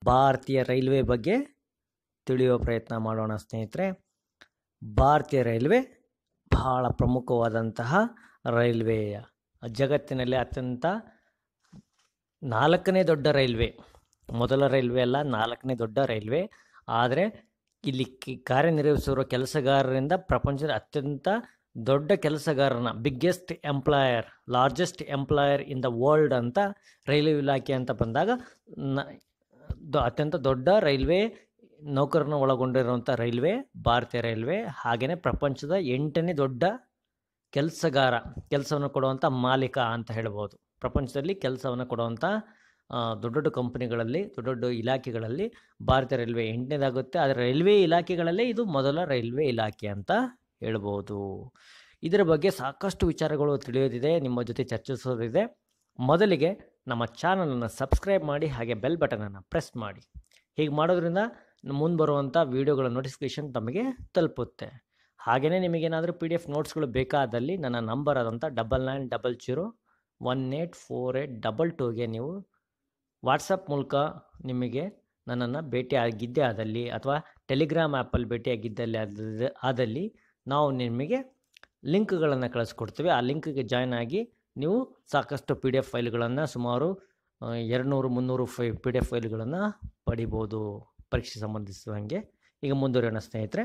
ಭಾರತೀಯ ರೈಲ್ವೆ ಬಗ್ಗೆ ತಿಳಿಯುವ ಪ್ರಯತ್ನ ಮಾಡೋಣ ಸ್ನೇಹಿತರೆ ಭಾರತೀಯ ರೈಲ್ವೆ ಬಹಳ ಪ್ರಮುಖವಾದಂತಹ ರೈಲ್ವೆ ಜಗತ್ತಿನಲ್ಲಿ ಅತ್ಯಂತ ನಾಲ್ಕನೇ ದೊಡ್ಡ ರೈಲ್ವೆ ಮೊದಲ ರೈಲ್ವೆ ಅಲ್ಲ ನಾಲ್ಕನೇ ದೊಡ್ಡ ರೈಲ್ವೆ ಆದರೆ ಇಲ್ಲಿ ಕಿ- ಕಾರ್ಯನಿರ್ವಹಿಸಿರುವ ಕೆಲಸಗಾರರಿಂದ ಪ್ರಪಂಚದ ಅತ್ಯಂತ ದೊಡ್ಡ ಕೆಲಸಗಾರನ biggest employer largest employer in the world ಅಂತ ರೈಲ್ವೆ ಇಲಾಖೆ ಅಂತ ಬಂದಾಗ ನ- ದೊ- ಅತ್ಯಂತ ದೊಡ್ಡ ರೈಲ್ವೆ ನೌಕರನ ಒಳಗೊಂಡಿರುವಂಥ ರೈಲ್ವೆ ಭಾರತೀಯ ರೈಲ್ವೆ ಹಾಗೆಯೇ ಪ್ರಪಂಚದ ಎಂಟನೇ ದೊಡ್ಡ ಕೆಲಸಗಾರ ಕೆಲಸವನ್ನು ಕೊಡುವಂಥ ಮಾಲೀಕ ಅಂತ ಹೇಳ್ಬೋದು ಪ್ರಪಂಚದಲ್ಲಿ ಕೆಲಸವನ್ನು ಕೊಡುವಂಥ ಆ, ದೊಡ್ಡ ದೊಡ್ಡ ಕಂಪನಿಗಳಲ್ಲಿ ದೊಡ್ಡ ದೊಡ್ಡ ಇಲಾಖೆಗಳಲ್ಲಿ ಭಾರತೀಯ ರೈಲ್ವೆ ಎಂಟನೇದಾಗುತ್ತೆ ಆದರೆ ರೈಲ್ವೆ ಇಲಾಖೆಗಳಲ್ಲೇ ಇದು ಮೊದಲ ರೈಲ್ವೆ ಇಲಾಖೆ ಅಂತ ಹೇಳ್ಬೋದು ಇದರ ಬಗ್ಗೆ ಸಾಕಷ್ಟು ವಿಚಾರಗಳು ತಿಳಿಯೋದಿದೆ ನಿಮ್ಮ ಜೊತೆ ಚರ್ಚಿಸೋದಿದೆ ಮೊದಲಿಗೆ ನಮ್ಮ ಚಾನಲನ್ನು ಸಬ್ಸ್ಕ್ರೈಬ್ ಮಾಡಿ ಹಾಗೆ ಬೆಲ್ ಬಟನನ್ನು ಪ್ರೆಸ್ ಮಾಡಿ ಹೀಗೆ ಮಾಡೋದ್ರಿಂದ ಮುಂದೆ ಬರುವಂಥ ವೀಡಿಯೋಗಳ ನೋಟಿಫಿಕೇಷನ್ ತಮಗೆ ತಲುಪುತ್ತೆ ಹಾಗೆಯೇ ನಿಮಗೇನಾದರೂ ಪಿ ಡಿ ಎಫ್ ನೋಟ್ಸ್ಗಳು ಬೇಕಾದಲ್ಲಿ ನನ್ನ ನಂಬರ್ ಆದಂಥ double nine double zero one eight four eight double ಟೂಗೆ ನೀವು ವಾಟ್ಸಪ್ ಮೂಲಕ ನಿಮಗೆ ನನ್ನನ್ನು ಭೇಟಿ ಆಗಿದ್ದೇ ಆದಲ್ಲಿ ಅಥವಾ ಟೆಲಿಗ್ರಾಮ್ ಆ್ಯಪಲ್ಲಿ ಭೇಟಿಯಾಗಿದ್ದಲ್ಲಿ ಆದ ಆದಲ್ಲಿ ನಾವು ನಿಮಗೆ ಲಿಂಕ್ಗಳನ್ನು ಕಳಿಸ್ಕೊಡ್ತೀವಿ ಆ ಲಿಂಕ್ಗೆ ಜಾಯ್ನ್ ಆಗಿ ನೀವು ಸಾಕಷ್ಟು ಪಿ ಡಿ ಎಫ್ ಫೈಲ್ಗಳನ್ನು ಸುಮಾರು ಎರಡುನೂರು ಮುನ್ನೂರು ಫೈ ಪಿ ಡಿ ಎಫ್ ಫೈಲ್ಗಳನ್ನು ಪಡಿಬೋದು ಪರೀಕ್ಷೆ ಸಂಬಂಧಿಸಿದಂಗೆ ಈಗ ಮುಂದುವರಿಯೋಣ ಸ್ನೇಹಿತರೆ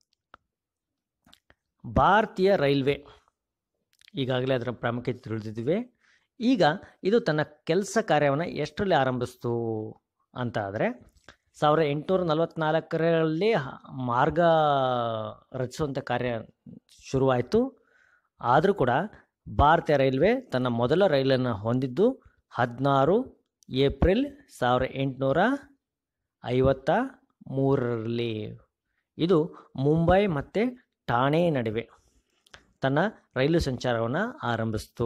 ಭಾರತೀಯ ರೈಲ್ವೆ ಈಗಾಗಲೇ ಅದರ ಪ್ರಾಮುಖ್ಯತೆ ತಿಳಿದಿದ್ದೀವಿ ಈಗ ಇದು ತನ್ನ ಕೆಲಸ ಕಾರ್ಯವನ್ನು ಎಷ್ಟರಲ್ಲಿ ಆರಂಭಿಸ್ತು ಅಂತ ಆದರೆ ಸಾವಿರದ ಎಂಟುನೂರ ನಲವತ್ತ್ನಾಲ್ಕರಲ್ಲಿ ಹ- ಮಾರ್ಗ ರಚಿಸುವಂಥ ಕಾರ್ಯ ಶುರುವಾಯಿತು ಆದರೂ ಕೂಡ ಭಾರತೀಯ ರೈಲ್ವೆ ತನ್ನ ಮೊದಲ ರೈಲನ್ನು ಹೊಂದಿದ್ದು ಹದಿನಾರು ಏಪ್ರಿಲ್ ಸಾವಿರದ ಎಂಟುನೂರ ಐವತ್ತ ಮೂರರಲ್ಲಿ ಇದು ಮುಂಬೈ ಮತ್ತು ಠಾಣೆ ನಡುವೆ ತನ್ನ ರೈಲು ಸಂಚಾರವನ್ನು ಆರಂಭಿಸಿತು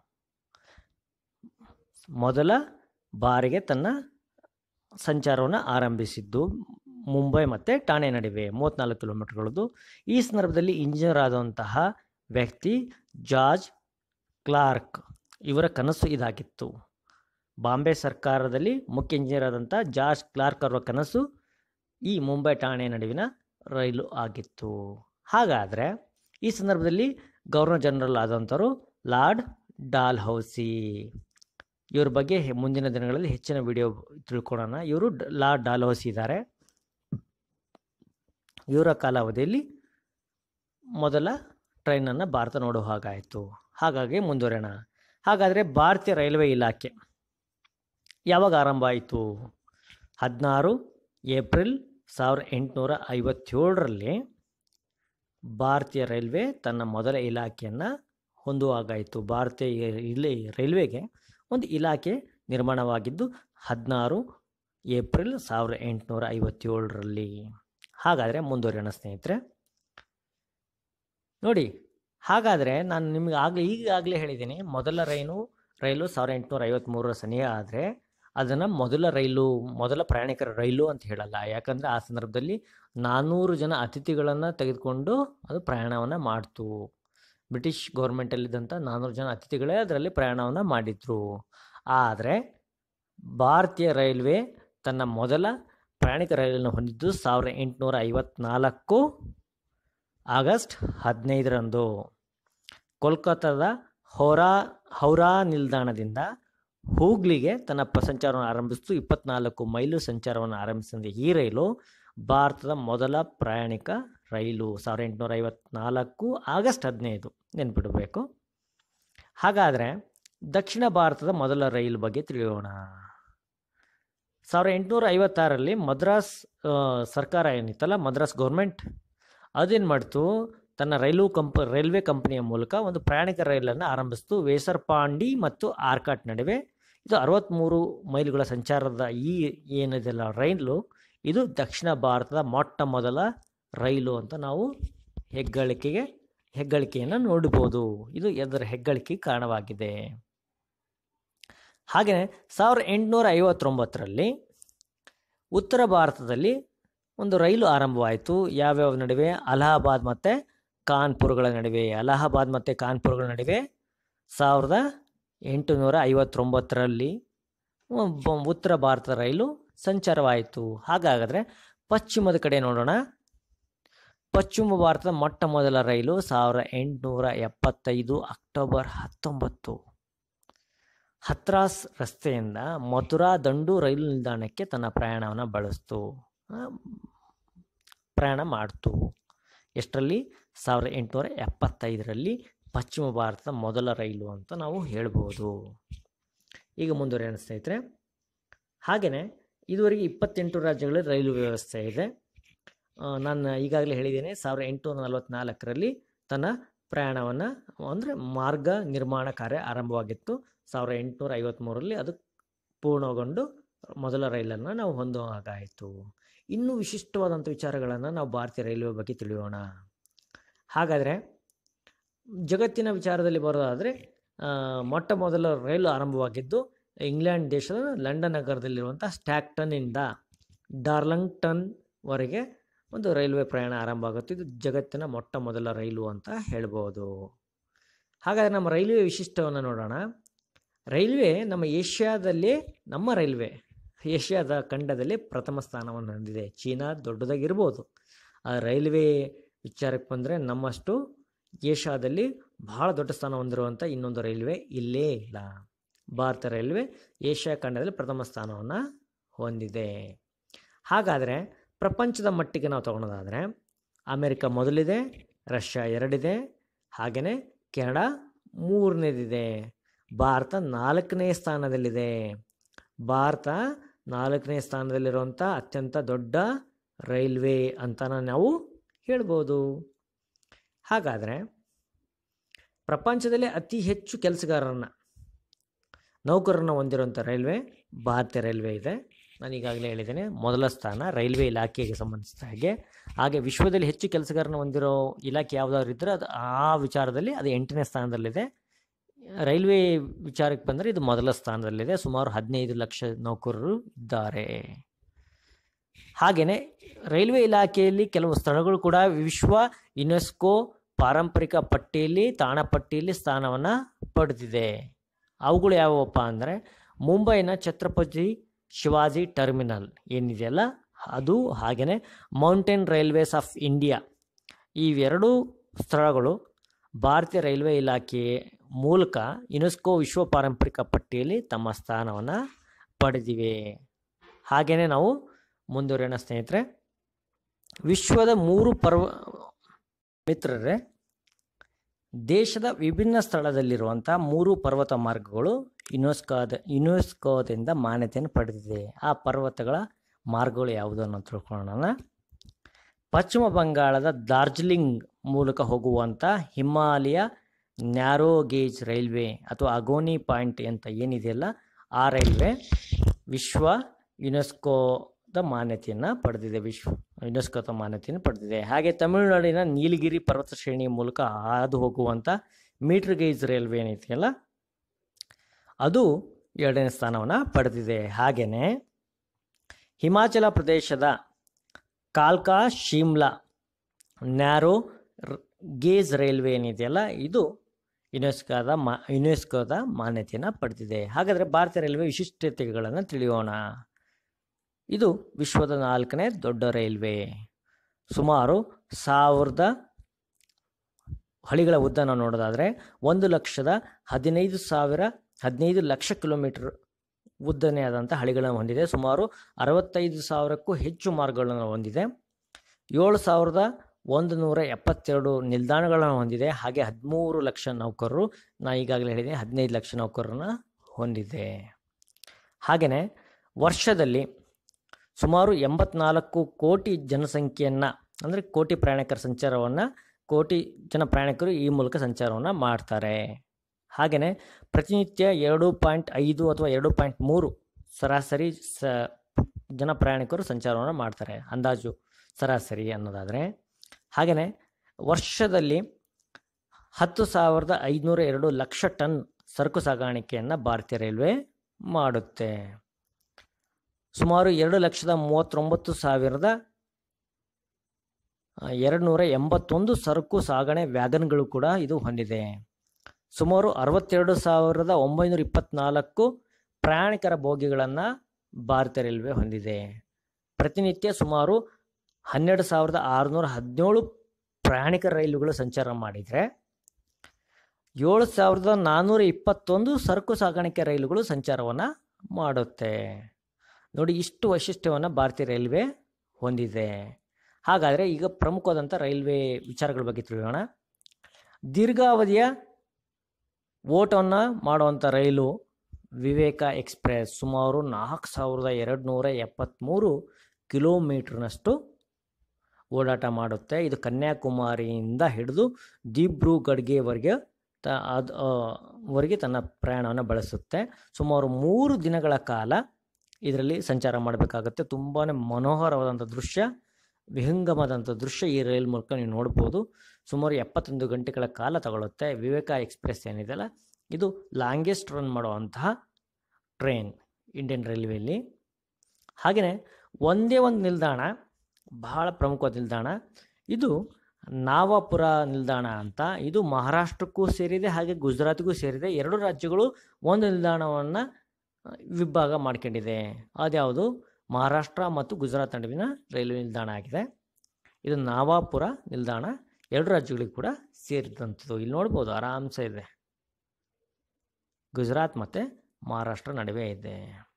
ಮೊದಲ ಬಾರಿಗೆ ತನ್ನ ಸಂಚಾರವನ್ನು ಆರಂಭಿಸಿದ್ದು ಮುಂಬೈ ಮತ್ತು ಠಾಣೆ ನಡುವೆ ಮೂವತ್ತ್ನಾಲ್ಕು ಕಿಲೋಮೀಟರ್ಗಳದ್ದು ಈ ಸಂದರ್ಭದಲ್ಲಿ ಇಂಜಿನಿಯರ್ ಆದಂತಹ ವ್ಯಕ್ತಿ ಜಾರ್ಜ್ ಕ್ಲಾರ್ಕ್ ಇವರ ಕನಸು ಇದಾಗಿತ್ತು ಬಾಂಬೆ ಸರ್ಕಾರದಲ್ಲಿ ಮುಖ್ಯ ಇಂಜಿನಿಯರ್ ಆದಂಥ ಜಾರ್ಜ್ ಕ್ಲಾರ್ಕ್ ಅವರ ಕನಸು ಈ ಮುಂಬೈ ಠಾಣೆ ನಡುವಿನ ರೈಲು ಆಗಿತ್ತು ಹಾಗಾದರೆ ಈ ಸಂದರ್ಭದಲ್ಲಿ ಗವರ್ನರ್ ಜನರಲ್ ಆದಂಥವರು ಲಾರ್ಡ್ ಡಾಲ್ ಹೌಸಿ ಇವ್ರ ಬಗ್ಗೆ ಹೆ- ಮುಂದಿನ ದಿನಗಳಲ್ಲಿ ಹೆಚ್ಚಿನ ವಿಡಿಯೋ ತಿಳ್ಕೊಳ್ಳೋಣ ಇವರು ಡ- ಲಾರ್ಡ್ ಡಾಲ್ ಹೌಸಿ ಇದ್ದಾರೆ ಇವರ ಕಾಲಾವಧಿಯಲ್ಲಿ ಮೊದಲ ಟ್ರೈನನ್ನು ಭಾರತ ನೋಡುವ ಹಾಗಾಯಿತು ಹಾಗಾಗಿ ಮುಂದುವರೋಣ ಹಾಗಾದರೆ ಭಾರತೀಯ ರೈಲ್ವೆ ಇಲಾಖೆ ಯಾವಾಗ ಆರಂಭ ಆಯಿತು ಹದಿನಾರು ಏಪ್ರಿಲ್ ಸಾವಿರದ ಎಂಟುನೂರ ಐವತ್ತೇಳರಲ್ಲಿ ಭಾರತೀಯ ರೈಲ್ವೆ ತನ್ನ ಮೊದಲ ಇಲಾಖೆಯನ್ನು ಹೊಂದುವಾಗಾಯಿತು ಭಾರತೀಯ ಇಲ್ಲಿ ರೈಲ್ವೆಗೆ ಒಂದು ಇಲಾಖೆ ನಿರ್ಮಾಣವಾಗಿದ್ದು ಹದಿನಾರು ಏಪ್ರಿಲ್ ಸಾವಿರದ ಎಂಟುನೂರ ಐವತ್ತೇಳರಲ್ಲಿ ಹಾಗಾದರೆ ಮುಂದುವರಿಯೋಣ ಸ್ನೇಹಿತರೆ ನೋಡಿ ಹಾಗಾದರೆ ನಾನು ನಿಮಗೆ ಆಗಲೇ ಈಗಾಗಲೇ ಹೇಳಿದ್ದೀನಿ ಮೊದಲ ರೈಲು ರೈಲು ಸಾವಿರದ ಎಂಟುನೂರ ಐವತ್ತ್ಮೂರರ ಸನಿಹ ಆದರೆ ಅದನ್ನು ಮೊದಲ ರೈಲು ಮೊದಲ ಪ್ರಯಾಣಿಕರ ರೈಲು ಅಂತ ಹೇಳಲ್ಲ ಯಾಕಂದರೆ ಆ ಸಂದರ್ಭದಲ್ಲಿ ನಾನ್ನೂರು ಜನ ಅತಿಥಿಗಳನ್ನು ತೆಗೆದುಕೊಂಡು ಅದು ಪ್ರಯಾಣವನ್ನು ಮಾಡ್ತು ಬ್ರಿಟಿಷ್ ಗೌರ್ಮೆಂಟಲ್ಲಿದ್ದಂಥ ನಾನ್ನೂರು ಜನ ಅತಿಥಿಗಳೇ ಅದರಲ್ಲಿ ಪ್ರಯಾಣವನ್ನು ಮಾಡಿದರು ಆದರೆ ಭಾರತೀಯ ರೈಲ್ವೆ ತನ್ನ ಮೊದಲ ಪ್ರಯಾಣಿಕ ರೈಲನ್ನು ಹೊಂದಿದ್ದು ಸಾವಿರದ ಎಂಟುನೂರ ಐವತ್ನಾಲ್ಕು ಆಗಸ್ಟ್ ಹದಿನೈದರಂದು ಕೋಲ್ಕತ್ತಾದ ಹೌರಾ ಹೌರಾ ನಿಲ್ದಾಣದಿಂದ ಹೂಗ್ಲಿಗೆ ತನ್ನ ಪ- ಸಂಚಾರವನ್ನು ಆರಂಭಿಸಿತು ಇಪ್ಪತ್ನಾಲ್ಕು ಮೈಲು ಸಂಚಾರವನ್ನು ಆರಂಭಿಸಿದ ಈ ರೈಲು ಭಾರತದ ಮೊದಲ ಪ್ರಯಾಣಿಕ ರೈಲು ಸಾವಿರದ ಎಂಟುನೂರ ಐವತ್ನಾಲ್ಕು ಆಗಸ್ಟ್ ಹದಿನೈದು ನೆನ್ಪಿಡಬೇಕು ಹಾಗಾದರೆ ದಕ್ಷಿಣ ಭಾರತದ ಮೊದಲ ರೈಲು ಬಗ್ಗೆ ತಿಳಿಯೋಣ ಸಾವಿರದ ಎಂಟುನೂರ ಐವತ್ತಾರರಲ್ಲಿ ಮದ್ರಾಸ್ ಆ, ಸರ್ಕಾರ ಏನಿತ್ತಲ್ಲ ಮದ್ರಾಸ್ ಗೌರ್ಮೆಂಟ್ ಅದೇನು ಮಾಡ್ತು ತನ್ನ ರೈಲು ಕಂಪ ರೈಲ್ವೆ ಕಂಪನಿಯ ಮೂಲಕ ಒಂದು ಪ್ರಯಾಣಿಕ ರೈಲನ್ನು ಆರಂಭಿಸಿತು ವೇಸರ್ಪಾಂಡಿ ಮತ್ತು ಆರ್ಕಾಟ್ ನಡುವೆ ಇದು ಅರವತ್ತ್ಮೂರು ಮೈಲುಗಳ ಸಂಚಾರದ ಈ ಏನಿದೆಲ್ಲ ರೈಲು ಇದು ದಕ್ಷಿಣ ಭಾರತದ ಮೊಟ್ಟ ಮೊದಲ ರೈಲು ಅಂತ ನಾವು ಹೆಗ್ಗಳಿಕೆಗೆ ಹೆಗ್ಗಳಿಕೆಯನ್ನು ನೋಡ್ಬೋದು ಇದು ಅದರ ಹೆಗ್ಗಳಿಕೆಗೆ ಕಾರಣವಾಗಿದೆ ಹಾಗೆಯೇ ಸಾವಿರದ ಎಂಟುನೂರ ಐವತ್ತೊಂಬತ್ತರಲ್ಲಿ ಉತ್ತರ ಭಾರತದಲ್ಲಿ ಒಂದು ರೈಲು ಆರಂಭವಾಯಿತು ಯಾವ್ಯಾವ ನಡುವೆ ಅಲಹಾಬಾದ್ ಮತ್ತು ಕಾನ್ಪುರಗಳ ನಡುವೆ ಅಲಹಾಬಾದ್ ಮತ್ತು ಕಾನ್ಪುರಗಳ ನಡುವೆ ಸಾವಿರದ ಎಂಟುನೂರ ಐವತ್ತೊಂಬತ್ತರಲ್ಲಿ ಒಬ್ಬ ಉತ್ತರ ಭಾರತದ ರೈಲು ಸಂಚಾರವಾಯಿತು ಹಾಗಾದರೆ ಪಶ್ಚಿಮದ ಕಡೆ ನೋಡೋಣ ಪಶ್ಚಿಮ ಭಾರತದ ಮೊಟ್ಟ ಮೊದಲ ರೈಲು ಸಾವಿರದ ಎಂಟುನೂರ ಎಪ್ಪತ್ತೈದು ಅಕ್ಟೋಬರ್ ಹತ್ತೊಂಬತ್ತು ಹತ್ರಾಸ್ ರಸ್ತೆಯಿಂದ ಮಥುರಾ ದಂಡು ರೈಲು ನಿಲ್ದಾಣಕ್ಕೆ ತನ್ನ ಪ್ರಯಾಣವನ್ನು ಬಳಸ್ತು ಆ, ಪ್ರಯಾಣ ಮಾಡ್ತು ಎಷ್ಟರಲ್ಲಿ ಸಾವಿರದ ಎಂಟುನೂರ ಎಪ್ಪತ್ತೈದರಲ್ಲಿ ಪಶ್ಚಿಮ ಭಾರತದ ಮೊದಲ ರೈಲು ಅಂತ ನಾವು ಹೇಳ್ಬೋದು ಈಗ ಮುಂದುವರಿಯೋಣ ಸ್ನೇಹಿತರೆ ಹಾಗೆಯೇ ಇದುವರೆಗೆ ಇಪ್ಪತ್ತೆಂಟು ರಾಜ್ಯಗಳಲ್ಲಿ ರೈಲು ವ್ಯವಸ್ಥೆ ಇದೆ ಆ, ನಾನು ಈಗಾಗಲೇ ಹೇಳಿದ್ದೇನೆ ಸಾವಿರದ ಎಂಟುನೂರ ನಲವತ್ತ್ನಾಲ್ಕರಲ್ಲಿ ತನ್ನ ಪ್ರಯಾಣವನ್ನು ಅಂದರೆ ಮಾರ್ಗ ನಿರ್ಮಾಣ ಕಾರ್ಯ ಆರಂಭವಾಗಿತ್ತು ಸಾವಿರದ ಎಂಟುನೂರ ಐವತ್ತ್ಮೂರರಲ್ಲಿ ಅದು ಪೂರ್ಣಗೊಂಡು ಮೊದಲ ರೈಲನ್ನು ನಾವು ಹೊಂದುವ ಹಾಗಾಯಿತು ಇನ್ನೂ ವಿಶಿಷ್ಟವಾದಂಥ ವಿಚಾರಗಳನ್ನು ನಾವು ಭಾರತೀಯ ರೈಲ್ವೆ ಬಗ್ಗೆ ತಿಳಿಯೋಣ ಹಾಗಾದರೆ ಜಗತ್ತಿನ ವಿಚಾರದಲ್ಲಿ ಬರೋದಾದರೆ ಆ, ಮೊಟ್ಟ ಮೊದಲ ರೈಲು ಆರಂಭವಾಗಿದ್ದು ಇಂಗ್ಲೆಂಡ್ ದೇಶದ ಲಂಡನ್ ನಗರದಲ್ಲಿರುವಂಥ ಸ್ಟ್ಯಾಕ್ಟನ್ನಿಂದ ಡಾರ್ಲಂಗ್ಟನ್ವರೆಗೆ ಒಂದು ರೈಲ್ವೆ ಪ್ರಯಾಣ ಆರಂಭ ಆಗುತ್ತೆ ಇದು ಜಗತ್ತಿನ ಮೊಟ್ಟ ಮೊದಲ ರೈಲು ಅಂತ ಹೇಳ್ಬೋದು ಹಾಗಾದರೆ ನಮ್ಮ ರೈಲ್ವೆ ವಿಶಿಷ್ಟವನ್ನು ನೋಡೋಣ ರೈಲ್ವೆ ನಮ್ಮ ಏಷ್ಯಾದಲ್ಲಿ ನಮ್ಮ ರೈಲ್ವೆ ಏಷ್ಯಾದ ಖಂಡದಲ್ಲಿ ಪ್ರಥಮ ಸ್ಥಾನವನ್ನು ಹೊಂದಿದೆ ಚೀನಾ ದೊಡ್ಡದಾಗಿರ್ಬೋದು ಆ ರೈಲ್ವೆ ವಿಚಾರಕ್ಕೆ ಬಂದರೆ ನಮ್ಮಷ್ಟು ಏಷ್ಯಾದಲ್ಲಿ ಬಹಳ ದೊಡ್ಡ ಸ್ಥಾನ ಹೊಂದಿರುವಂಥ ಇನ್ನೊಂದು ರೈಲ್ವೆ ಇಲ್ಲೇ ಇಲ್ಲ ಭಾರತ ರೈಲ್ವೆ ಏಷ್ಯಾ ಖಂಡದಲ್ಲಿ ಪ್ರಥಮ ಸ್ಥಾನವನ್ನು ಹೊಂದಿದೆ ಹಾಗಾದರೆ ಪ್ರಪಂಚದ ಮಟ್ಟಿಗೆ ನಾವು ತಗೊಳೋದಾದರೆ ಅಮೆರಿಕ ಮೊದಲಿದೆ ರಷ್ಯಾ ಎರಡಿದೆ ಹಾಗೆಯೇ ಕೆನಡಾ ಮೂರನೇದಿದೆ ಭಾರತ ನಾಲ್ಕನೇ ಸ್ಥಾನದಲ್ಲಿದೆ ಭಾರತ ನಾಲ್ಕನೇ ಸ್ಥಾನದಲ್ಲಿರುವಂಥ ಅತ್ಯಂತ ದೊಡ್ಡ ರೈಲ್ವೆ ಅಂತ ನಾವು ಹೇಳ್ಬೋದು ಹಾಗಾದರೆ ಪ್ರಪಂಚದಲ್ಲಿ ಅತಿ ಹೆಚ್ಚು ಕೆಲಸಗಾರರನ್ನು ನೌಕರರನ್ನು ಹೊಂದಿರುವಂಥ ರೈಲ್ವೆ ಭಾರತೀಯ ರೈಲ್ವೆ ಇದೆ ನಾನು ಈಗಾಗಲೇ ಹೇಳಿದ್ದೇನೆ ಮೊದಲ ಸ್ಥಾನ ರೈಲ್ವೆ ಇಲಾಖೆಗೆ ಸಂಬಂಧಿಸಿದ ಹಾಗೆ ಹಾಗೆ ವಿಶ್ವದಲ್ಲಿ ಹೆಚ್ಚು ಕೆಲಸಗಾರನ ಹೊಂದಿರೋ ಇಲಾಖೆ ಯಾವುದಾದ್ರು ಇದ್ದರೆ ಅದು ಆ ವಿಚಾರದಲ್ಲಿ ಅದು ಎಂಟನೇ ಸ್ಥಾನದಲ್ಲಿದೆ ರೈಲ್ವೆ ವಿಚಾರಕ್ಕೆ ಬಂದರೆ ಇದು ಮೊದಲ ಸ್ಥಾನದಲ್ಲಿದೆ ಸುಮಾರು ಹದಿನೈದು ಲಕ್ಷ ನೌಕರರು ಇದ್ದಾರೆ ಹಾಗೆಯೇ ರೈಲ್ವೆ ಇಲಾಖೆಯಲ್ಲಿ ಕೆಲವು ಸ್ಥಳಗಳು ಕೂಡ ವಿಶ್ವ ಯುನೆಸ್ಕೋ ಪಾರಂಪರಿಕ ಪಟ್ಟಿಯಲ್ಲಿ ತಾಣ ಪಟ್ಟಿಯಲ್ಲಿ ಸ್ಥಾನವನ್ನು ಪಡೆದಿದೆ ಅವುಗಳು ಯಾವುವಪ್ಪ ಅಂದರೆ ಮುಂಬೈನ ಛತ್ರಪತಿ ಶಿವಾಜಿ ಟರ್ಮಿನಲ್ ಏನಿದೆಯಲ್ಲ ಅದು ಹಾಗೆಯೇ ಮೌಂಟೇನ್ ರೈಲ್ವೇಸ್ ಆಫ್ ಇಂಡಿಯಾ ಇವೆರಡೂ ಸ್ಥಳಗಳು ಭಾರತೀಯ ರೈಲ್ವೆ ಇಲಾಖೆ ಮೂಲಕ ಯುನೆಸ್ಕೋ ವಿಶ್ವ ಪಾರಂಪರಿಕ ಪಟ್ಟಿಯಲ್ಲಿ ತಮ್ಮ ಸ್ಥಾನವನ್ನು ಪಡೆದಿವೆ ಹಾಗೆಯೇ ನಾವು ಮುಂದುವರಿಯೋಣ ಸ್ನೇಹಿತರೆ ವಿಶ್ವದ ಮೂರು ಪರ್ವ ಮಿತ್ರರೇ ದೇಶದ ವಿಭಿನ್ನ ಸ್ಥಳದಲ್ಲಿರುವಂಥ ಮೂರು ಪರ್ವತ ಮಾರ್ಗಗಳು ಯುನೆಸ್ಕೋದ ಯುನೆಸ್ಕೋದಿಂದ ಮಾನ್ಯತೆಯನ್ನು ಪಡೆದಿದೆ ಆ ಪರ್ವತಗಳ ಮಾರ್ಗಗಳು ಯಾವುದು ಅನ್ನೋ ತಿಳ್ಕೊಳ್ಳೋಣ ಪಶ್ಚಿಮ ಬಂಗಾಳದ ಡಾರ್ಜಿಲಿಂಗ್ ಮೂಲಕ ಹೋಗುವಂಥ ಹಿಮಾಲಯ ನ್ಯಾರೋ ಗೇಜ್ ರೈಲ್ವೆ ಅಥವಾ ಅಗೋನಿ ಪಾಯಿಂಟ್ ಅಂತ ಏನಿದೆಯಲ್ಲ ಆ ರೈಲ್ವೆ ವಿಶ್ವ ಯುನೆಸ್ಕೋದ ಮಾನ್ಯತೆಯನ್ನು ಪಡೆದಿದೆ ವಿಶ್ವ ಯುನೆಸ್ಕೋದ ಮಾನ್ಯತೆಯನ್ನು ಪಡೆದಿದೆ ಹಾಗೆ ತಮಿಳುನಾಡಿನ ನೀಲಗಿರಿ ಪರ್ವತ ಶ್ರೇಣಿಯ ಮೂಲಕ ಹಾದು ಹೋಗುವಂಥ ಮೀಟರ್ ಗೇಜ್ ರೈಲ್ವೆ ಏನೈತಿಯಲ್ಲ ಅದು ಎರಡನೇ ಸ್ಥಾನವನ್ನು ಪಡೆದಿದೆ ಹಾಗೆಯೇ ಹಿಮಾಚಲ ಪ್ರದೇಶದ ಕಾಲ್ಕಾ ಶಿಮ್ಲಾ ನ್ಯಾರೋ ಗೇಜ್ ರೈಲ್ವೆ ಏನಿದೆಯಲ್ಲ ಇದು ಯುನೆಸ್ಕೋದ ಮಾ ಯುನೆಸ್ಕೋದ ಮಾನ್ಯತೆಯನ್ನು ಪಡೆದಿದೆ ಹಾಗಾದರೆ ಭಾರತೀಯ ರೈಲ್ವೆ ವಿಶಿಷ್ಟತೆಗಳನ್ನು ತಿಳಿಯೋಣ ಇದು ವಿಶ್ವದ ನಾಲ್ಕನೇ ದೊಡ್ಡ ರೈಲ್ವೆ ಸುಮಾರು ಸಾವಿರದ ಹಳಿಗಳ ಉದ್ದ ನಾವು ನೋಡೋದಾದರೆ ಒಂದು ಲಕ್ಷದ ಹದಿನೈದು ಸಾವಿರ ಹದಿನೈದು ಲಕ್ಷ ಕಿಲೋಮೀಟರ್ ಉದ್ದನೇ ಆದಂಥ ಹಳಿಗಳನ್ನು ಹೊಂದಿದೆ ಸುಮಾರು ಅರವತ್ತೈದು ಸಾವಿರಕ್ಕೂ ಹೆಚ್ಚು ಮಾರ್ಗಗಳನ್ನು ಹೊಂದಿದೆ ಏಳು ಸಾವಿರದ ಒಂದು ನೂರ ಎಪ್ಪತ್ತೆರಡು ನಿಲ್ದಾಣಗಳನ್ನು ಹೊಂದಿದೆ ಹಾಗೆ ಹದಿಮೂರು ಲಕ್ಷ ನೌಕರರು ನಾನು ಈಗಾಗಲೇ ಹೇಳಿದೆ ಹದಿನೈದು ಲಕ್ಷ ನೌಕರರನ್ನು ಹೊಂದಿದೆ ಹಾಗೆಯೇ ವರ್ಷದಲ್ಲಿ ಸುಮಾರು ಎಂಬತ್ನಾಲ್ಕು ಕೋಟಿ ಜನಸಂಖ್ಯೆಯನ್ನು ಅಂದರೆ ಕೋಟಿ ಪ್ರಯಾಣಿಕರ ಸಂಚಾರವನ್ನು ಕೋಟಿ ಜನ ಪ್ರಯಾಣಿಕರು ಈ ಮೂಲಕ ಸಂಚಾರವನ್ನು ಮಾಡ್ತಾರೆ ಹಾಗೆಯೇ ಪ್ರತಿನಿತ್ಯ ಎರಡು ಪಾಯಿಂಟ್ ಐದು ಅಥವಾ ಎರಡು ಪಾಯಿಂಟ್ ಮೂರು ಸರಾಸರಿ ಸ ಜನ ಪ್ರಯಾಣಿಕರು ಸಂಚಾರವನ್ನು ಮಾಡ್ತಾರೆ ಅಂದಾಜು ಸರಾಸರಿ ಅನ್ನೋದಾದರೆ ಹಾಗೆಯೇ ವರ್ಷದಲ್ಲಿ ಹತ್ತು ಸಾವಿರದ ಐದುನೂರ ಎರಡು ಲಕ್ಷ ಟನ್ ಸರಕು ಸಾಗಾಣಿಕೆಯನ್ನು ಭಾರತೀಯ ರೈಲ್ವೆ ಮಾಡುತ್ತೆ ಸುಮಾರು ಎರಡು ಲಕ್ಷದ ಮೂವತ್ತೊಂಬತ್ತು ಸಾವಿರದ ಎರಡು ನೂರ ಎಂಬತ್ತೊಂದು ಸರಕು ಸಾಗಣೆ ವ್ಯಾಗನ್ಗಳು ಕೂಡ ಇದು ಹೊಂದಿದೆ ಸುಮಾರು ಅರವತ್ತೆರಡು ಸಾವಿರದ ಒಂಬೈನೂರ ಇಪ್ಪತ್ತ್ನಾಲ್ಕು ಪ್ರಯಾಣಿಕರ ಬೋಗಿಗಳನ್ನು ಭಾರತೀಯ ರೈಲ್ವೆ ಹೊಂದಿದೆ ಪ್ರತಿನಿತ್ಯ ಸುಮಾರು ಹನ್ನೆರಡು ಸಾವಿರದ ಆರುನೂರ ಹದಿನೇಳು ಪ್ರಯಾಣಿಕ ರೈಲುಗಳು ಸಂಚಾರ ಮಾಡಿದರೆ ಏಳು ಸಾವಿರದ ನಾನ್ನೂರ ಇಪ್ಪತ್ತೊಂದು ಸರಕು ಸಾಗಾಣಿಕೆ ರೈಲುಗಳು ಸಂಚಾರವನ್ನು ಮಾಡುತ್ತೆ ನೋಡಿ ಇಷ್ಟು ವೈಶಿಷ್ಟ್ಯವನ್ನು ಭಾರತೀಯ ರೈಲ್ವೆ ಹೊಂದಿದೆ ಹಾಗಾದರೆ ಈಗ ಪ್ರಮುಖವಾದಂಥ ರೈಲ್ವೆ ವಿಚಾರಗಳ ಬಗ್ಗೆ ತಿಳಿಯೋಣ ದೀರ್ಘಾವಧಿಯ ಓಟವನ್ನು ಮಾಡುವಂಥ ರೈಲು ವಿವೇಕ ಎಕ್ಸ್ಪ್ರೆಸ್ ಸುಮಾರು ನಾಲ್ಕು ಸಾವಿರದ ಎರಡು ನೂರ ಎಪ್ಪತ್ತ್ಮೂರು ಕಿಲೋಮೀಟ್ರ್ನಷ್ಟು ಓಡಾಟ ಮಾಡುತ್ತೆ ಇದು ಕನ್ಯಾಕುಮಾರಿಯಿಂದ ಹಿಡಿದು ದಿಬ್ರುಗಢ್ಗೆವರೆಗೆ ತ ಅದು ವರೆಗೆ ತನ್ನ ಪ್ರಯಾಣವನ್ನು ಬಳಸುತ್ತೆ ಸುಮಾರು ಮೂರು ದಿನಗಳ ಕಾಲ ಇದರಲ್ಲಿ ಸಂಚಾರ ಮಾಡಬೇಕಾಗುತ್ತೆ ತುಂಬಾ ಮನೋಹರವಾದಂಥ ದೃಶ್ಯ ವಿಹಂಗಮದಂಥ ದೃಶ್ಯ ಈ ರೈಲ್ ಮೂಲಕ ನೀವು ನೋಡ್ಬೋದು ಸುಮಾರು ಎಪ್ಪತ್ತೊಂದು ಗಂಟೆಗಳ ಕಾಲ ತಗೊಳ್ಳುತ್ತೆ ವಿವೇಕ ಎಕ್ಸ್ಪ್ರೆಸ್ ಏನಿದೆಯಲ್ಲ ಇದು ಲಾಂಗೆಸ್ಟ್ ರನ್ ಮಾಡುವಂತಹ ಟ್ರೈನ್ ಇಂಡಿಯನ್ ರೈಲ್ವೆಯಲ್ಲಿ ಹಾಗೆಯೇ ಒಂದೇ ಒಂದು ನಿಲ್ದಾಣ ಬಹಳ ಪ್ರಮುಖವಾದ ನಿಲ್ದಾಣ ಇದು ನಾವಾಪುರ ನಿಲ್ದಾಣ ಅಂತ ಇದು ಮಹಾರಾಷ್ಟ್ರಕ್ಕೂ ಸೇರಿದೆ ಹಾಗೆ ಗುಜರಾತ್ಗೂ ಸೇರಿದೆ ಎರಡು ರಾಜ್ಯಗಳು ಒಂದು ನಿಲ್ದಾಣವನ್ನು ವಿಭಾಗ ಮಾಡ್ಕೊಂಡಿದೆ ಅದ್ಯಾವುದು ಮಹಾರಾಷ್ಟ್ರ ಮತ್ತು ಗುಜರಾತ್ ನಡುವಿನ ರೈಲ್ವೆ ನಿಲ್ದಾಣ ಆಗಿದೆ ಇದು ನಾವಾಪುರ ನಿಲ್ದಾಣ ಎರಡು ರಾಜ್ಯಗಳಿಗೆ ಕೂಡ ಸೇರಿದಂಥದ್ದು ಇಲ್ಲಿ ನೋಡ್ಬೋದು ಆರಾಮ್ಸೆ ಇದೆ ಗುಜರಾತ್ ಮತ್ತು ಮಹಾರಾಷ್ಟ್ರ ನಡುವೆ ಇದೆ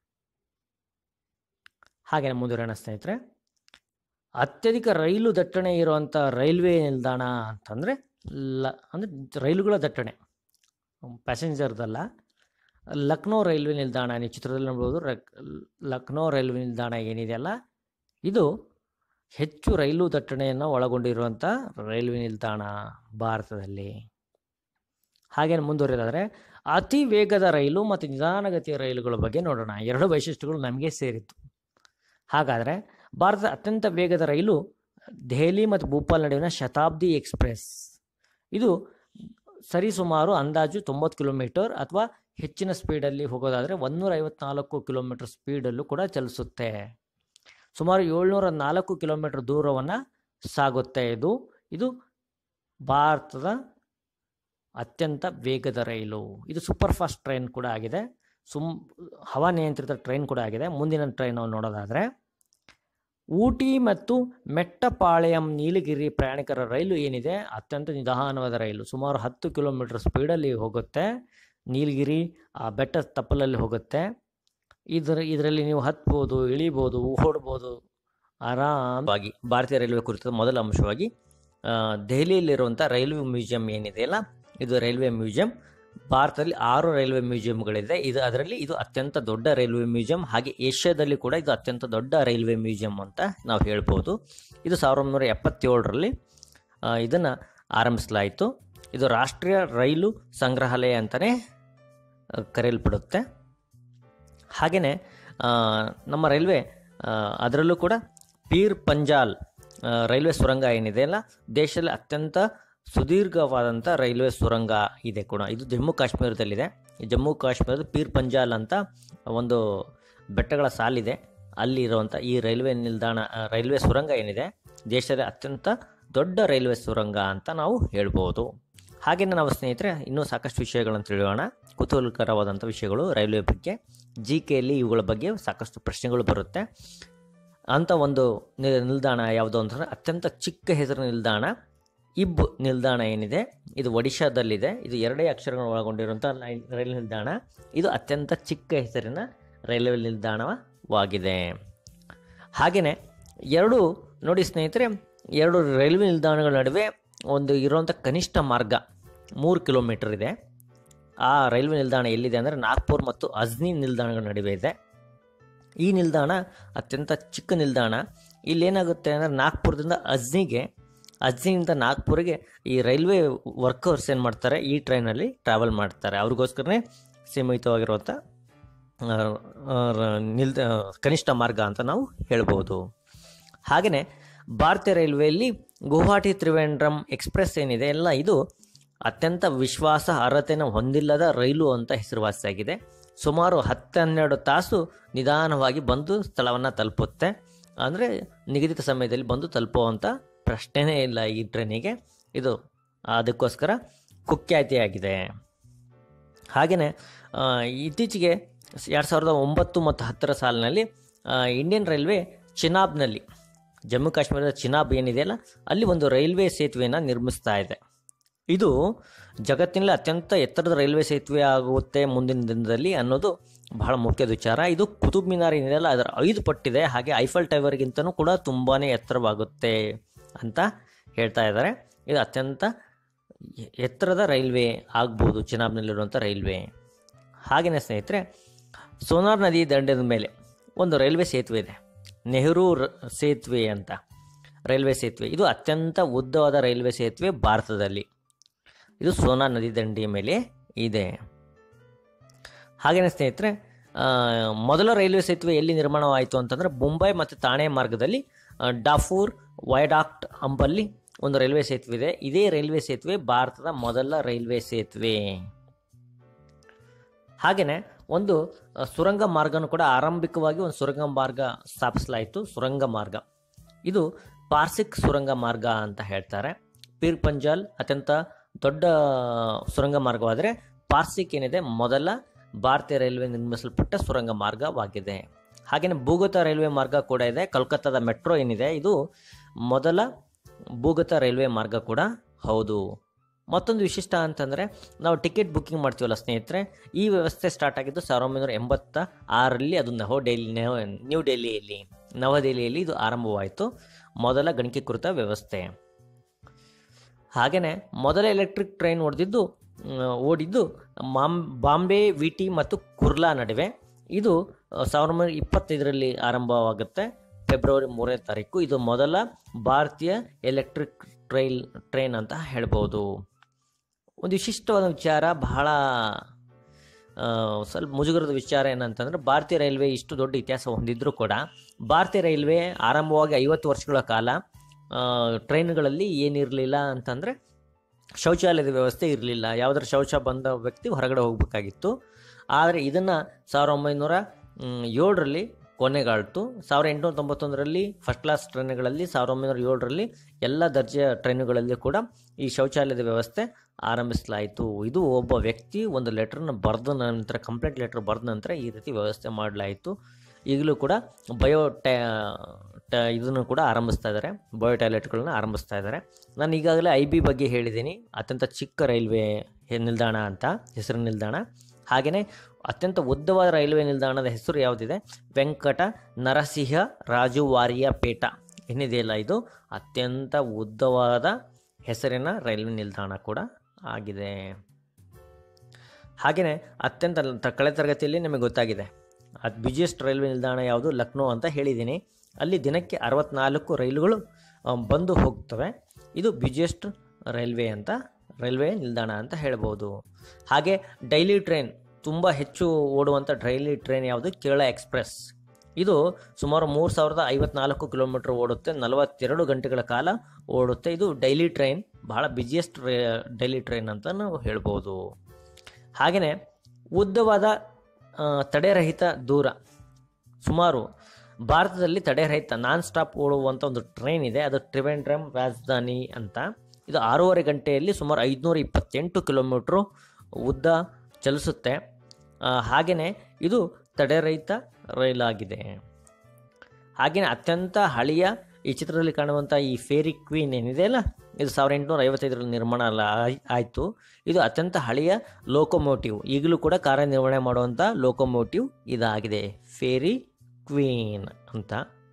ಹಾಗೆ ಮುಂದುವರೋಣ ಸ್ನೇಹಿತರೆ ಅತ್ಯಧಿಕ ರೈಲು ದಟ್ಟಣೆ ಇರುವಂಥ ರೈಲ್ವೆ ನಿಲ್ದಾಣ ಅಂತಂದರೆ ಲ ಅಂದರೆ ರೈಲುಗಳ ದಟ್ಟಣೆ ಪ್ಯಾಸೆಂಜರ್ದಲ್ಲ ಲಕ್ನೋ ರೈಲ್ವೆ ನಿಲ್ದಾಣ ನೀವು ಚಿತ್ರದಲ್ಲಿ ನೋಡ್ಬೋದು ರಕ್ ಲಕ್ನೋ ರೈಲ್ವೆ ನಿಲ್ದಾಣ ಏನಿದೆಯಲ್ಲ ಇದು ಹೆಚ್ಚು ರೈಲು ದಟ್ಟಣೆಯನ್ನು ಒಳಗೊಂಡಿರುವಂಥ ರೈಲ್ವೆ ನಿಲ್ದಾಣ ಭಾರತದಲ್ಲಿ ಹಾಗೇನು ಮುಂದುವರಿಯೋದಾದರೆ ಅತಿ ವೇಗದ ರೈಲು ಮತ್ತು ನಿಧಾನಗತಿಯ ರೈಲುಗಳ ಬಗ್ಗೆ ನೋಡೋಣ ಎರಡು ವೈಶಿಷ್ಟ್ಯಗಳು ನಮಗೆ ಸೇರಿತ್ತು ಹಾಗಾದರೆ ಭಾರತದ ಅತ್ಯಂತ ವೇಗದ ರೈಲು ದೆಹಲಿ ಮತ್ತು ಭೂಪಾಲ್ ನಡುವಿನ ಶತಾಬ್ದಿ ಎಕ್ಸ್ಪ್ರೆಸ್ ಇದು ಸರಿಸುಮಾರು ಅಂದಾಜು ತೊಂಬತ್ತು ಕಿಲೋಮೀಟರ್ ಅಥವಾ ಹೆಚ್ಚಿನ ಸ್ಪೀಡಲ್ಲಿ ಹೋಗೋದಾದರೆ ಒಂದೂರ ಐವತ್ನಾಲ್ಕು ಕಿಲೋಮೀಟರ್ ಸ್ಪೀಡಲ್ಲೂ ಕೂಡ ಚಲಿಸುತ್ತೆ ಸುಮಾರು ಏಳ್ನೂರ ನಾಲ್ಕು ಕಿಲೋಮೀಟರ್ ದೂರವನ್ನು ಸಾಗುತ್ತೆ ಇದು ಇದು ಭಾರತದ ಅತ್ಯಂತ ವೇಗದ ರೈಲು ಇದು ಸೂಪರ್ ಫಾಸ್ಟ್ ಟ್ರೈನ್ ಕೂಡ ಆಗಿದೆ ಸುಮ್ ಹವಾನಿಯಂತ್ರಿತ ಟ್ರೈನ್ ಕೂಡ ಆಗಿದೆ ಮುಂದಿನ ಟ್ರೈನ್ ನಾವು ನೋಡೋದಾದರೆ ಊಟಿ ಮತ್ತು ಮೆಟ್ಟಪಾಳ್ಯಂ ನೀಲಗಿರಿ ಪ್ರಯಾಣಿಕರ ರೈಲು ಏನಿದೆ ಅತ್ಯಂತ ನಿಧಾನವಾದ ರೈಲು ಸುಮಾರು ಹತ್ತು ಕಿಲೋಮೀಟರ್ ಸ್ಪೀಡಲ್ಲಿ ಹೋಗುತ್ತೆ ನೀಲಗಿರಿ ಆ ಬೆಟ್ಟ ತಪ್ಪಲಲ್ಲಿ ಹೋಗುತ್ತೆ ಇದರ ಇದರಲ್ಲಿ ನೀವು ಹತ್ಬೋದು ಇಳಿಬೋದು ಓಡ್ಬೋದು ಆರಾಮವಾಗಿ ಭಾರತೀಯ ರೈಲ್ವೆ ಕುರಿತ ಮೊದಲ ಅಂಶವಾಗಿ ಆ, ದೆಹಲಿಯಲ್ಲಿರುವಂಥ ರೈಲ್ವೆ ಮ್ಯೂಸಿಯಂ ಏನಿದೆಯಲ್ಲ ಇದು ರೈಲ್ವೆ ಮ್ಯೂಸಿಯಂ ಭಾರತದಲ್ಲಿ ಆರು ರೈಲ್ವೆ ಮ್ಯೂಸಿಯಂಗಳಿದೆ ಇದು ಅದರಲ್ಲಿ ಇದು ಅತ್ಯಂತ ದೊಡ್ಡ ರೈಲ್ವೆ ಮ್ಯೂಸಿಯಂ ಹಾಗೆ ಏಷ್ಯಾದಲ್ಲಿ ಕೂಡ ಇದು ಅತ್ಯಂತ ದೊಡ್ಡ ರೈಲ್ವೆ ಮ್ಯೂಸಿಯಂ ಅಂತ ನಾವು ಹೇಳ್ಬೋದು ಇದು ಸಾವಿರದ ಒಂಬೈನೂರ ಎಪ್ಪತ್ತೇಳರಲ್ಲಿ ಇದನ್ನು ಆರಂಭಿಸಲಾಯಿತು ಇದು ರಾಷ್ಟ್ರೀಯ ರೈಲು ಸಂಗ್ರಹಾಲಯ ಅಂತಲೇ ಆ, ಕರೆಯಲ್ಪಡುತ್ತೆ ಹಾಗೆಯೇ ನಮ್ಮ ರೈಲ್ವೆ ಆ, ಅದರಲ್ಲೂ ಕೂಡ ಪೀರ್ ಪಂಜಾಲ್ ಆ, ರೈಲ್ವೆ ಸುರಂಗ ಏನಿದೆ ಅಲ್ಲ ದೇಶದಲ್ಲಿ ಅತ್ಯಂತ ಸುದೀರ್ಘವಾದಂಥ ರೈಲ್ವೆ ಸುರಂಗ ಇದೆ ಕೂಡ ಇದು ಜಮ್ಮು ಕಾಶ್ಮೀರದಲ್ಲಿದೆ ಈ ಜಮ್ಮು ಕಾಶ್ಮೀರದ ಪೀರ್ ಪಂಜಾಲ್ ಅಂತ ಒಂದು ಬೆಟ್ಟಗಳ ಸಾಲಿದೆ ಅಲ್ಲಿ ಇರುವಂಥ ಈ ರೈಲ್ವೆ ನಿಲ್ದಾಣ ಆ, ರೈಲ್ವೆ ಸುರಂಗ ಏನಿದೆ ದೇಶದ ಅತ್ಯಂತ ದೊಡ್ಡ ರೈಲ್ವೆ ಸುರಂಗ ಅಂತ ನಾವು ಹೇಳ್ಬೋದು ಹಾಗೆಯೇ ನಾವು ಸ್ನೇಹಿತರೆ ಇನ್ನೂ ಸಾಕಷ್ಟು ವಿಷಯಗಳನ್ನು ತಿಳಿಯೋಣ ಕುತೂಹಲಕರವಾದಂಥ ವಿಷಯಗಳು ರೈಲ್ವೆ ಬಗ್ಗೆ ಜಿ ಕೆಯಲ್ಲಿ ಇವುಗಳ ಬಗ್ಗೆ ಸಾಕಷ್ಟು ಪ್ರಶ್ನೆಗಳು ಬರುತ್ತೆ ಅಂಥ ಒಂದು ನಿ- ನಿಲ್ದಾಣ ಯಾವುದು ಅಂತಂದರೆ ಅತ್ಯಂತ ಚಿಕ್ಕ ಹೆಸರಿನ ನಿಲ್ದಾಣ ಇಬ್ ನಿಲ್ದಾಣ ಏನಿದೆ ಇದು ಒಡಿಶಾದಲ್ಲಿದೆ ಇದು ಎರಡೇ ಅಕ್ಷರಗಳನ್ನು ಒಳಗೊಂಡಿರುವಂಥ ಲೈ- ರೈಲು ನಿಲ್ದಾಣ ಇದು ಅತ್ಯಂತ ಚಿಕ್ಕ ಹೆಸರಿನ ರೈಲ್ವೆ ನಿಲ್ದಾಣವಾಗಿದೆ ಹಾಗೆಯೇ ಎರಡು ನೋಡಿ ಸ್ನೇಹಿತರೆ ಎರಡು ರೈಲ್ವೆ ನಿಲ್ದಾಣಗಳ ನಡುವೆ ಒಂದು ಇರುವಂಥ ಕನಿಷ್ಠ ಮಾರ್ಗ ಮೂರು ಕಿಲೋಮೀಟರ್ ಇದೆ ಆ ರೈಲ್ವೆ ನಿಲ್ದಾಣ ಎಲ್ಲಿದೆ ಅಂದರೆ ನಾಗ್ಪುರ್ ಮತ್ತು ಅಜ್ನಿ ನಿಲ್ದಾಣಗಳ ನಡುವೆ ಇದೆ ಈ ನಿಲ್ದಾಣ ಅತ್ಯಂತ ಚಿಕ್ಕ ನಿಲ್ದಾಣ ಇಲ್ಲೇನಾಗುತ್ತೆ ಅಂದರೆ ನಾಗ್ಪುರದಿಂದ ಅಜ್ನಿಗೆ ಅಜ್ನಿಯಿಂದ ನಾಗ್ಪುರಿಗೆ ಈ ರೈಲ್ವೆ ವರ್ಕರ್ಸ್ ಏನು ಮಾಡ್ತಾರೆ ಈ ಟ್ರೈನಲ್ಲಿ ಟ್ರಾವೆಲ್ ಮಾಡ್ತಾರೆ ಅವ್ರಿಗೋಸ್ಕರನೇ ಸೀಮಿತವಾಗಿರುವಂಥ ಆ, ಆ, ನಿಲ್ದ ಕನಿಷ್ಠ ಮಾರ್ಗ ಅಂತ ನಾವು ಹೇಳ್ಬೋದು ಹಾಗೆಯೇ ಭಾರತೀಯ ರೈಲ್ವೆಯಲ್ಲಿ ಗುವಾಹಟಿ ತ್ರಿವೇಂದ್ರಂ ಎಕ್ಸ್ಪ್ರೆಸ್ ಏನಿದೆ ಎಲ್ಲ ಇದು ಅತ್ಯಂತ ವಿಶ್ವಾಸ ಅರ್ಹತೆಯನ್ನು ಹೊಂದಿಲ್ಲದ ರೈಲು ಅಂತ ಹೆಸರುವಾಸಿಯಾಗಿದೆ ಸುಮಾರು ಹತ್ತೆರಡು ತಾಸು ನಿಧಾನವಾಗಿ ಬಂದು ಸ್ಥಳವನ್ನು ತಲುಪುತ್ತೆ ಅಂದರೆ ನಿಗದಿತ ಸಮಯದಲ್ಲಿ ಬಂದು ತಲುಪುವಂಥ ಪ್ರಶ್ನೆನೇ ಇಲ್ಲ ಈ ಟ್ರೈನಿಗೆ ಇದು ಅದಕ್ಕೋಸ್ಕರ ಕುಖ್ಯಾತಿಯಾಗಿದೆ ಹಾಗೆಯೇ ಇತ್ತೀಚೆಗೆ ಎರಡು ಸಾವಿರದ ಒಂಬತ್ತು ಮತ್ತು ಹತ್ತರ ಸಾಲಿನಲ್ಲಿ ಆ, ಇಂಡಿಯನ್ ರೈಲ್ವೆ ಚಿನಾಬ್ನಲ್ಲಿ ಜಮ್ಮು ಕಾಶ್ಮೀರದ ಚಿನಾಬ್ ಏನಿದೆಯಲ್ಲ ಅಲ್ಲಿ ಒಂದು ರೈಲ್ವೆ ಸೇತುವೆಯನ್ನು ನಿರ್ಮಿಸ್ತಾ ಇದೆ ಇದು ಜಗತ್ತಿನಲ್ಲಿ ಅತ್ಯಂತ ಎತ್ತರದ ರೈಲ್ವೆ ಸೇತುವೆ ಆಗುತ್ತೆ ಮುಂದಿನ ದಿನದಲ್ಲಿ ಅನ್ನೋದು ಬಹಳ ಮುಖ್ಯದ ವಿಚಾರ ಇದು ಕುತುಬ್ ಮಿನಾರ್ ಏನಿದೆಯಲ್ಲ ಅದರ ಐದು ಪಟ್ಟಿದೆ ಹಾಗೆ ಐಫಲ್ ಟೈವರ್ಗಿಂತನೂ ಕೂಡ ತುಂಬಾ ಎತ್ತರವಾಗುತ್ತೆ ಅಂತ ಹೇಳ್ತಾ ಇದ್ದಾರೆ ಇದು ಅತ್ಯಂತ ಎ- ಎತ್ತರದ ರೈಲ್ವೆ ಆಗ್ಬೋದು ಚಿನಾಬ್ನಲ್ಲಿರುವಂಥ ರೈಲ್ವೆ ಹಾಗೆಯೇ ಸ್ನೇಹಿತರೆ ಸೋನಾರ್ ನದಿ ದಂಡದ ಮೇಲೆ ಒಂದು ರೈಲ್ವೆ ಸೇತುವೆ ಇದೆ ನೆಹರು ರ- ಸೇತುವೆ ಅಂತ ರೈಲ್ವೆ ಸೇತುವೆ ಇದು ಅತ್ಯಂತ ಉದ್ದವಾದ ರೈಲ್ವೆ ಸೇತುವೆ ಭಾರತದಲ್ಲಿ ಇದು ಸೋನಾ ನದಿ ದಂಡೆಯ ಮೇಲೆ ಇದೆ ಹಾಗೆಯೇ ಸ್ನೇಹಿತರೆ ಆ, ಮೊದಲ ರೈಲ್ವೆ ಸೇತುವೆ ಎಲ್ಲಿ ನಿರ್ಮಾಣವಾಯಿತು ಅಂತಂದರೆ ಮುಂಬೈ ಮತ್ತು ಥಾಣೆ ಮಾರ್ಗದಲ್ಲಿ ಆ, ಡಾಫೂರ್ ವೈಡಾಕ್ಟ್ ಅಂಬಲ್ಲಿ ಒಂದು ರೈಲ್ವೆ ಸೇತುವೆ ಇದೆ ಇದೇ ರೈಲ್ವೆ ಸೇತುವೆ ಭಾರತದ ಮೊದಲ ರೈಲ್ವೆ ಸೇತುವೆ ಹಾಗೆಯೇ ಒಂದು ಆ, ಸುರಂಗ ಮಾರ್ಗನೂ ಕೂಡ ಆರಂಭಿಕವಾಗಿ ಒಂದು ಸುರಂಗ ಮಾರ್ಗ ಸ್ಥಾಪಿಸಲಾಯಿತು ಸುರಂಗ ಮಾರ್ಗ ಇದು ಪಾರ್ಸಿಕ್ ಸುರಂಗ ಮಾರ್ಗ ಅಂತ ಹೇಳ್ತಾರೆ ಪೀರ್ ಪಂಜಾಲ್ ಅತ್ಯಂತ ದೊಡ್ಡ ಸುರಂಗ ಮಾರ್ಗವಾದರೆ ಪಾರ್ಸಿಕ್ ಏನಿದೆ ಮೊದಲ ಭಾರತೀಯ ರೈಲ್ವೆ ನಿರ್ಮಿಸಲ್ಪಟ್ಟ ಸುರಂಗ ಮಾರ್ಗವಾಗಿದೆ ಹಾಗೆಯೇ ಭೂಗತ ರೈಲ್ವೆ ಮಾರ್ಗ ಕೂಡ ಇದೆ ಕೋಲ್ಕತ್ತಾದ ಮೆಟ್ರೋ ಏನಿದೆ ಇದು ಮೊದಲ ಭೂಗತ ರೈಲ್ವೆ ಮಾರ್ಗ ಕೂಡ ಹೌದು ಮತ್ತೊಂದು ವಿಶಿಷ್ಟ ಅಂತಂದರೆ ನಾವು ಟಿಕೆಟ್ ಬುಕ್ಕಿಂಗ್ ಮಾಡ್ತೀವಲ್ಲ ಸ್ನೇಹಿತರೆ ಈ ವ್ಯವಸ್ಥೆ ಸ್ಟಾರ್ಟ್ ಆಗಿದ್ದು ಸಾವಿರದ ಒಂಬೈನೂರ ಎಂಬತ್ತ ಆರರಲ್ಲಿ ಅದು ನವೋ ಡೆಲ್ಲಿ ನ್ಯೂ ಡೆಲ್ಲಿಯಲ್ಲಿ ನವದೆಹಲಿಯಲ್ಲಿ ಇದು ಆರಂಭವಾಯಿತು ಮೊದಲ ಗಣಕೀಕೃತ ವ್ಯವಸ್ಥೆ ಹಾಗೆಯೇ ಮೊದಲ ಎಲೆಕ್ಟ್ರಿಕ್ ಟ್ರೈನ್ ಓಡಿದ್ದು ಓಡಿದ್ದು ಮಾಮ್ ಬಾಂಬೆ ವಿಟಿ ಮತ್ತು ಕುರ್ಲಾ ನಡುವೆ ಇದು ಆ, ಸಾವಿರದ ಒಂಬೈನೂರ ಇಪ್ಪತ್ತೈದರಲ್ಲಿ ಆರಂಭವಾಗುತ್ತೆ ಫೆಬ್ರವರಿ ಮೂರನೇ ತಾರೀಕು ಇದು ಮೊದಲ ಭಾರತೀಯ ಎಲೆಕ್ಟ್ರಿಕ್ ಟ್ರೈಲ್ ಟ್ರೈನ್ ಅಂತ ಹೇಳ್ಬೋದು ಒಂದು ವಿಶಿಷ್ಟವಾದ ವಿಚಾರ ಬಹಳ ಆ, ಸ್ವಲ್ಪ ಮುಜುಗರದ ವಿಚಾರ ಏನಂತಂದರೆ ಭಾರತೀಯ ರೈಲ್ವೆ ಇಷ್ಟು ದೊಡ್ಡ ಇತಿಹಾಸ ಹೊಂದಿದ್ರೂ ಕೂಡ ಭಾರತೀಯ ರೈಲ್ವೆ ಆರಂಭವಾಗಿ ಐವತ್ತು ವರ್ಷಗಳ ಕಾಲ ಆ, ಟ್ರೈನ್ಗಳಲ್ಲಿ ಏನಿರಲಿಲ್ಲ ಅಂತಂದರೆ ಶೌಚಾಲಯದ ವ್ಯವಸ್ಥೆ ಇರಲಿಲ್ಲ ಯಾವುದರ ಶೌಚ ಬಂದ ವ್ಯಕ್ತಿ ಹೊರಗಡೆ ಹೋಗಬೇಕಾಗಿತ್ತು ಆದರೆ ಇದನ್ನು ಸಾವಿರದ ಒಂಬೈನೂರ ಮ್, ಏಳರಲ್ಲಿ ಕೊನೆಗಾಳ್ತು ಸಾವಿರದ ಎಂಟುನೂರ ತೊಂಬತ್ತೊಂದರಲ್ಲಿ ಫಸ್ಟ್ ಕ್ಲಾಸ್ ಟ್ರೈನ್ಗಳಲ್ಲಿ ಸಾವಿರದ ಒಂಬೈನೂರ ಏಳರಲ್ಲಿ ಎಲ್ಲ ದರ್ಜೆಯ ಟ್ರೈನುಗಳಲ್ಲಿ ಕೂಡ ಈ ಶೌಚಾಲಯದ ವ್ಯವಸ್ಥೆ ಆರಂಭಿಸಲಾಯಿತು ಇದು ಒಬ್ಬ ವ್ಯಕ್ತಿ ಒಂದು ಲೆಟ್ರನ್ನ ಬರೆದ ನಂತರ ಕಂಪ್ಲೇಂಟ್ ಲೆಟರ್ ಬರೆದ ನಂತರ ಈ ರೀತಿ ವ್ಯವಸ್ಥೆ ಮಾಡಲಾಯಿತು ಈಗಲೂ ಕೂಡ ಬಯೋ ಟ್ಯಾ ಟ ಇದನ್ನು ಕೂಡ ಆರಂಭಿಸ್ತಾ ಇದ್ದಾರೆ ಬಯೋ ಟಾಯ್ಲೆಟ್ಗಳನ್ನ ಆರಂಭಿಸ್ತಾ ಇದ್ದಾರೆ ನಾನು ಈಗಾಗಲೇ ಐ ಬಿ ಬಗ್ಗೆ ಹೇಳಿದ್ದೀನಿ ಅತ್ಯಂತ ಚಿಕ್ಕ ರೈಲ್ವೆ ಹೆ- ನಿಲ್ದಾಣ ಅಂತ ಹೆಸರು ನಿಲ್ದಾಣ ಹಾಗೆಯೇ ಅತ್ಯಂತ ಉದ್ದವಾದ ರೈಲ್ವೆ ನಿಲ್ದಾಣದ ಹೆಸರು ಯಾವುದಿದೆ ವೆಂಕಟ ನರಸಿಂಹ ರಾಜು ವಾರಿಯ ಪೇಟ ಏನಿದೆಯಲ್ಲ ಇದು ಅತ್ಯಂತ ಉದ್ದವಾದ ಹೆಸರಿನ ರೈಲ್ವೆ ನಿಲ್ದಾಣ ಕೂಡ ಆಗಿದೆ ಹಾಗೆಯೇ ಅತ್ಯಂತ ತ- ಕಳೆದ ತರಗತಿಯಲ್ಲಿ ನಿಮಗೆ ಗೊತ್ತಾಗಿದೆ ಅದು ಬಿಜಿಯೆಸ್ಟ್ ರೈಲ್ವೆ ನಿಲ್ದಾಣ ಯಾವುದು ಲಕ್ನೋ ಅಂತ ಹೇಳಿದ್ದೀನಿ ಅಲ್ಲಿ ದಿನಕ್ಕೆ ಅರವತ್ನಾಲ್ಕು ರೈಲುಗಳು ಆ, ಬಂದು ಹೋಗ್ತವೆ ಇದು ಬಿಜಿಯೆಸ್ಟ್ ರೈಲ್ವೆ ಅಂತ ರೈಲ್ವೆ ನಿಲ್ದಾಣ ಅಂತ ಹೇಳ್ಬೋದು ಹಾಗೆ ಡೈಲಿ ಟ್ರೈನ್ ತುಂಬ ಹೆಚ್ಚು ಓಡುವಂಥ ಡೈಲಿ ಟ್ರೈನ್ ಯಾವುದು ಕೇರಳ ಎಕ್ಸ್ಪ್ರೆಸ್ ಇದು ಸುಮಾರು ಮೂರು ಸಾವಿರದ ಐವತ್ನಾಲ್ಕು ಕಿಲೋಮೀಟರ್ ಓಡುತ್ತೆ ನಲವತ್ತೆರಡು ಗಂಟೆಗಳ ಕಾಲ ಓಡುತ್ತೆ ಇದು ಡೈಲಿ ಟ್ರೈನ್ ಬಹಳ ಬಿಜಿಯೆಸ್ಟ್ ಡೈಲಿ ಟ್ರೈನ್ ಅಂತ ನಾವು ಹೇಳ್ಬೋದು ಹಾಗೆಯೇ ಉದ್ದವಾದ ಆ, ತಡೆರಹಿತ ದೂರ ಸುಮಾರು ಭಾರತದಲ್ಲಿ ತಡೆರಹಿತ ನಾನ್ ಸ್ಟಾಪ್ ಓಡುವಂಥ ಒಂದು ಟ್ರೈನ್ ಇದೆ ಅದು ತ್ರಿವೇಂದ್ರಂ ರಾಜಧಾನಿ ಅಂತ ಇದು ಆರೂವರೆ ಗಂಟೆಯಲ್ಲಿ ಸುಮಾರು ಐದುನೂರ ಇಪ್ಪತ್ತೆಂಟು ಕಿಲೋಮೀಟ್ರು ಉದ್ದ ಚಲಿಸುತ್ತೆ ಹಾಗೆಯೇ ಇದು ತಡೆರಹಿತ ರೈಲಾಗಿದೆ ಹಾಗೆಯೇ ಅತ್ಯಂತ ಹಳೆಯ ಈ ಚಿತ್ರದಲ್ಲಿ ಕಾಣುವಂಥ ಈ ಫೇರಿ ಕ್ವೀನ್ ಏನಿದೆಯಲ್ಲ ಇದು ಸಾವಿರದ ಎಂಟುನೂರ ಐವತ್ತೈದರಲ್ಲಿ ನಿರ್ಮಾಣ ಅಲ್ಲ ಆಯ್- ಆಯಿತು ಇದು ಅತ್ಯಂತ ಹಳೆಯ ಲೋಕೋಮೋಟಿವ್ ಈಗಲೂ ಕೂಡ ಕಾರ್ಯನಿರ್ವಹಣೆ ಮಾಡುವಂಥ ಲೋಕೋಮೋಟಿವ್ ಇದಾಗಿದೆ ಫೇರಿ ಕ್ವೀನ್ ಅಂತ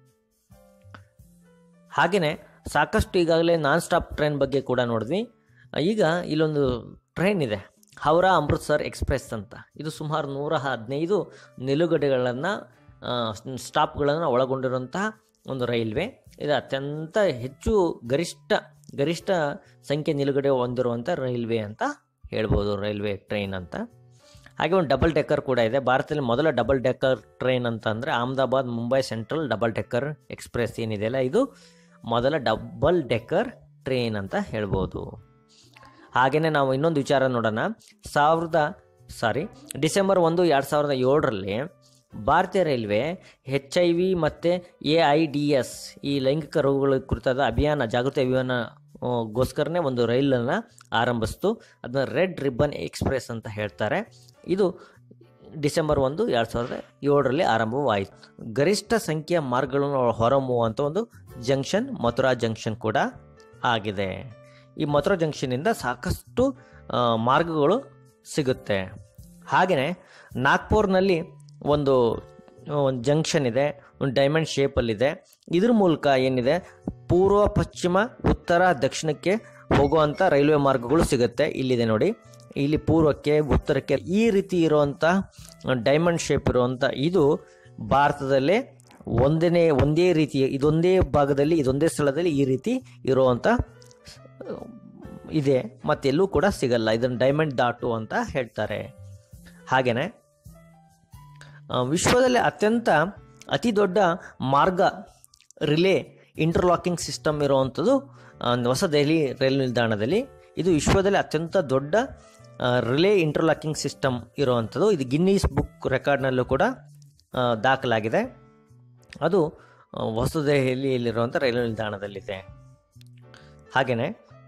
ಹಾಗೆಯೇ ಸಾಕಷ್ಟು ಈಗಾಗಲೇ ನಾನ್ ಸ್ಟಾಪ್ ಟ್ರೈನ್ ಬಗ್ಗೆ ಕೂಡ ನೋಡಿದ್ವಿ ಈಗ ಇಲ್ಲೊಂದು ಟ್ರೈನ್ ಇದೆ ಹೌರಾ ಅಮೃತ್ಸರ್ ಎಕ್ಸ್ಪ್ರೆಸ್ ಅಂತ ಇದು ಸುಮಾರು ನೂರ ಹದಿನೈದು ನಿಲುಗಡೆಗಳನ್ನು ಸ್ಟಾಪ್ಗಳನ್ನು ಒಳಗೊಂಡಿರುವಂತಹ ಒಂದು ರೈಲ್ವೆ ಇದು ಅತ್ಯಂತ ಹೆಚ್ಚು ಗರಿಷ್ಠ ಗರಿಷ್ಠ ಸಂಖ್ಯೆ ನಿಲುಗಡೆ ಹೊಂದಿರುವಂಥ ರೈಲ್ವೆ ಅಂತ ಹೇಳ್ಬೋದು ರೈಲ್ವೆ ಟ್ರೈನ್ ಅಂತ ಹಾಗೆ ಒಂದು ಡಬಲ್ ಡೆಕ್ಕರ್ ಕೂಡ ಇದೆ ಭಾರತದಲ್ಲಿ ಮೊದಲ ಡಬಲ್ ಡೆಕ್ಕರ್ ಟ್ರೈನ್ ಅಂತ ಅಂದರೆ Ahmedabad Mumbai central double decker express ಏನಿದೆಯಲ್ಲ ಇದು ಮೊದಲ ಡಬಲ್ ಡೆಕ್ಕರ್ ಟ್ರೈನ್ ಅಂತ ಹೇಳ್ಬೋದು ಹಾಗೆಯೇ ನಾವು ಇನ್ನೊಂದು ವಿಚಾರ ನೋಡೋಣ ಸಾವಿರದ ಸಾರಿ ಡಿಸೆಂಬರ್ ಒಂದು ಎರಡು ಸಾವಿರದ ಏಳರಲ್ಲಿ ಭಾರತೀಯ ರೈಲ್ವೆ ಹೆಚ್ ಐ ವಿ ಮತ್ತು ಎ ಐ ಡಿ ಎಸ್ ಈ ಲೈಂಗಿಕ ರೋಗಗಳ ಕುರಿತಾದ ಅಭಿಯಾನ ಜಾಗೃತಿ ಅಭಿಯಾನ ಆ, ಗೋಸ್ಕರನೇ ಒಂದು ರೈಲನ್ನು ಆರಂಭಿಸ್ತು ಅದನ್ನ ರೆಡ್ ರಿಬ್ಬನ್ ಎಕ್ಸ್ಪ್ರೆಸ್ ಅಂತ ಹೇಳ್ತಾರೆ ಇದು ಡಿಸೆಂಬರ್ ಒಂದು ಎರಡು ಸಾವಿರದ ಏಳರಲ್ಲಿ ಆರಂಭವಾಯಿತು ಗರಿಷ್ಠ ಸಂಖ್ಯೆಯ ಮಾರ್ಗಗಳನ್ನು ಹೊರಹೊಮ್ಮುವಂಥ ಒಂದು ಜಂಕ್ಷನ್ ಮಥುರಾ ಜಂಕ್ಷನ್ ಕೂಡ ಆಗಿದೆ ಈ ಮಥುರಾ ಜಂಕ್ಷನ್ನಿಂದ ಸಾಕಷ್ಟು ಆ, ಮಾರ್ಗಗಳು ಸಿಗುತ್ತೆ ಹಾಗೆಯೇ ನಾಗ್ಪುರ್ನಲ್ಲಿ ಒಂದು ಒಂದು ಜಂಕ್ಷನ್ ಇದೆ ಒಂದು ಡೈಮಂಡ್ ಶೇಪಲ್ಲಿದೆ ಇದ್ರ ಮೂಲಕ ಏನಿದೆ ಪೂರ್ವ ಪಶ್ಚಿಮ ಉತ್ತರ ದಕ್ಷಿಣಕ್ಕೆ ಹೋಗುವಂಥ ರೈಲ್ವೆ ಮಾರ್ಗಗಳು ಸಿಗುತ್ತೆ ಇಲ್ಲಿದೆ ನೋಡಿ ಇಲ್ಲಿ ಪೂರ್ವಕ್ಕೆ ಉತ್ತರಕ್ಕೆ ಈ ರೀತಿ ಇರುವಂಥ ಡೈಮಂಡ್ ಶೇಪ್ ಇರುವಂಥ ಇದು ಭಾರತದಲ್ಲೇ ಒಂದನೇ ಒಂದೇ ರೀತಿ ಇದೊಂದೇ ಭಾಗದಲ್ಲಿ ಇದೊಂದೇ ಸ್ಥಳದಲ್ಲಿ ಈ ರೀತಿ ಇರುವಂಥ ಇದೆ ಮತ್ತೆಲ್ಲೂ ಕೂಡ ಸಿಗಲ್ಲ ಇದನ್ನು ಡೈಮಂಡ್ ದಾಟು ಅಂತ ಹೇಳ್ತಾರೆ ಹಾಗೆಯೇ ಆ, ವಿಶ್ವದಲ್ಲಿ ಅತ್ಯಂತ ಅತಿ ದೊಡ್ಡ ಮಾರ್ಗ ರಿಲೇ ಇಂಟರ್ಲಾಕಿಂಗ್ ಸಿಸ್ಟಮ್ ಇರುವಂಥದ್ದು ಆ, ಹೊಸ ದೆಹಲಿ ರೈಲು ನಿಲ್ದಾಣದಲ್ಲಿ ಇದು ವಿಶ್ವದಲ್ಲಿ ಅತ್ಯಂತ ದೊಡ್ಡ ಆ, ರಿಲೇ ಇಂಟರ್ಲಾಕಿಂಗ್ ಸಿಸ್ಟಮ್ ಇರುವಂಥದ್ದು ಇದು ಗಿನ್ನೀಸ್ ಬುಕ್ ರೆಕಾರ್ಡ್ನಲ್ಲೂ ಕೂಡ ಆ, ದಾಖಲಾಗಿದೆ ಅದು ಆ, ಹೊಸ ದೆಹಲಿಯಲ್ಲಿರುವಂಥ ರೈಲು ನಿಲ್ದಾಣದಲ್ಲಿದೆ ಹಾಗೆಯೇ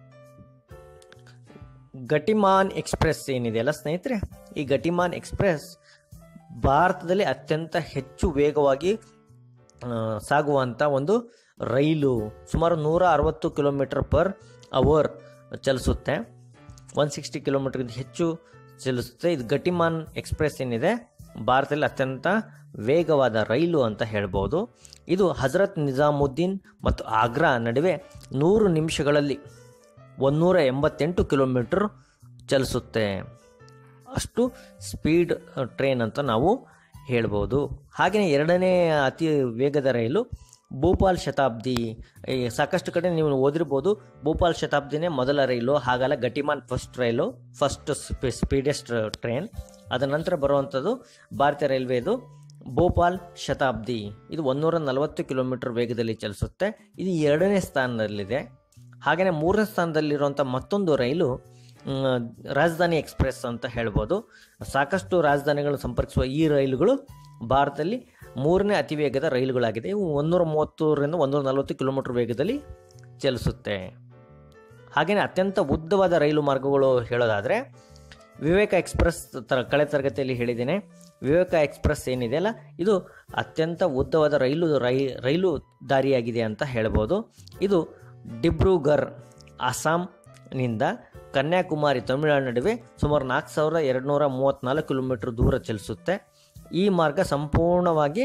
ಗಟಿಮಾನ್ ಎಕ್ಸ್ಪ್ರೆಸ್ ಏನಿದೆಯಲ್ಲ ಸ್ನೇಹಿತರೆ ಈ ಗಟಿಮಾನ್ ಎಕ್ಸ್ಪ್ರೆಸ್ ಭಾರತದಲ್ಲಿ ಅತ್ಯಂತ ಹೆಚ್ಚು ವೇಗವಾಗಿ ಆ, ಸಾಗುವಂಥ ಒಂದು ರೈಲು ಸುಮಾರು ನೂರ ಅರವತ್ತು ಕಿಲೋಮೀಟರ್ ಪರ್ ಅವರ್ ಚಲಿಸುತ್ತೆ ಒನ್ ಸಿಕ್ಸ್ಟಿ ಕಿಲೋಮೀಟರ್ಗಿಂತ ಹೆಚ್ಚು ಚಲಿಸುತ್ತೆ ಇದು ಗಟಿಮಾನ್ ಎಕ್ಸ್ಪ್ರೆಸ್ ಏನಿದೆ ಭಾರತದಲ್ಲಿ ಅತ್ಯಂತ ವೇಗವಾದ ರೈಲು ಅಂತ ಹೇಳ್ಬೋದು ಇದು ಹಜರತ್ ನಿಜಾಮುದ್ದೀನ್ ಮತ್ತು ಆಗ್ರಾ ನಡುವೆ ನೂರು ನಿಮಿಷಗಳಲ್ಲಿ ಒಂದೂರ ಎಂಬತ್ತೆಂಟು ಕಿಲೋಮೀಟರ್ ಚಲಿಸುತ್ತೆ ಅಷ್ಟು ಸ್ಪೀಡ್ ಟ್ರೈನ್ ಅಂತ ನಾವು ಹೇಳ್ಬೋದು ಹಾಗೆಯೇ ಎರಡನೇ ಅತಿ ವೇಗದ ರೈಲು ಭೂಪಾಲ್ ಶತಾಬ್ದಿ ಈ ಸಾಕಷ್ಟು ಕಡೆ ನೀವು ಓದಿರ್ಬೋದು ಭೂಪಾಲ್ ಶತಾಬ್ದಿನೇ ಮೊದಲ ರೈಲು ಹಾಗಲ್ಲ ಗಟಿಮಾನ್ ಫಸ್ಟ್ ರೈಲು ಫಸ್ಟ್ ಸ್ಪೀಡೆಸ್ಟ್ ಟ್ರೈನ್ ಅದರ ನಂತರ ಬರುವಂಥದ್ದು ಭಾರತೀಯ ರೈಲ್ವೇದು ಭೋಪಾಲ್ ಶತಾಬ್ದಿ ಇದು ಒಂದೂರ ನಲವತ್ತು ಕಿಲೋಮೀಟರ್ ವೇಗದಲ್ಲಿ ಚಲಿಸುತ್ತೆ ಇದು ಎರಡನೇ ಸ್ಥಾನದಲ್ಲಿದೆ ಹಾಗೆಯೇ ಮೂರನೇ ಸ್ಥಾನದಲ್ಲಿರುವಂಥ ಮತ್ತೊಂದು ರೈಲು ಮ್, ರಾಜಧಾನಿ ಎಕ್ಸ್ಪ್ರೆಸ್ ಅಂತ ಹೇಳ್ಬೋದು ಸಾಕಷ್ಟು ರಾಜಧಾನಿಗಳನ್ನು ಸಂಪರ್ಕಿಸುವ ಈ ರೈಲುಗಳು ಭಾರತದಲ್ಲಿ ಮೂರನೇ ಅತಿ ವೇಗದ ರೈಲುಗಳಾಗಿದೆ ಇವು ಒಂದೂರ ಮೂವತ್ತರಿಂದ ಒಂದೂರ ನಲವತ್ತು ಕಿಲೋಮೀಟರ್ ವೇಗದಲ್ಲಿ ಚಲಿಸುತ್ತೆ ಹಾಗೆಯೇ ಅತ್ಯಂತ ಉದ್ದವಾದ ರೈಲು ಮಾರ್ಗಗಳು ಹೇಳೋದಾದರೆ ವಿವೇಕ ಎಕ್ಸ್ಪ್ರೆಸ್ ತರ ಕಳೆ ತರಗತಿಯಲ್ಲಿ ಹೇಳಿದ್ದೇನೆ ವಿವೇಕ ಎಕ್ಸ್ಪ್ರೆಸ್ ಏನಿದೆಯಲ್ಲ ಇದು ಅತ್ಯಂತ ಉದ್ದವಾದ ರೈಲು ರೈ ರೈಲು ದಾರಿಯಾಗಿದೆ ಅಂತ ಹೇಳ್ಬೋದು ಇದು ಡಿಬ್ರೂಗರ್ ಅಸ್ಸಾಂನಿಂದ ಕನ್ಯಾಕುಮಾರಿ ತಮಿಳುನಾಡು ನಡುವೆ ಸುಮಾರು ನಾಲ್ಕು ಸಾವಿರದ ಎರಡು ನೂರ ಮೂವತ್ತ್ನಾಲ್ಕು ಕಿಲೋಮೀಟರ್ ದೂರ ಚಲಿಸುತ್ತೆ ಈ ಮಾರ್ಗ ಸಂಪೂರ್ಣವಾಗಿ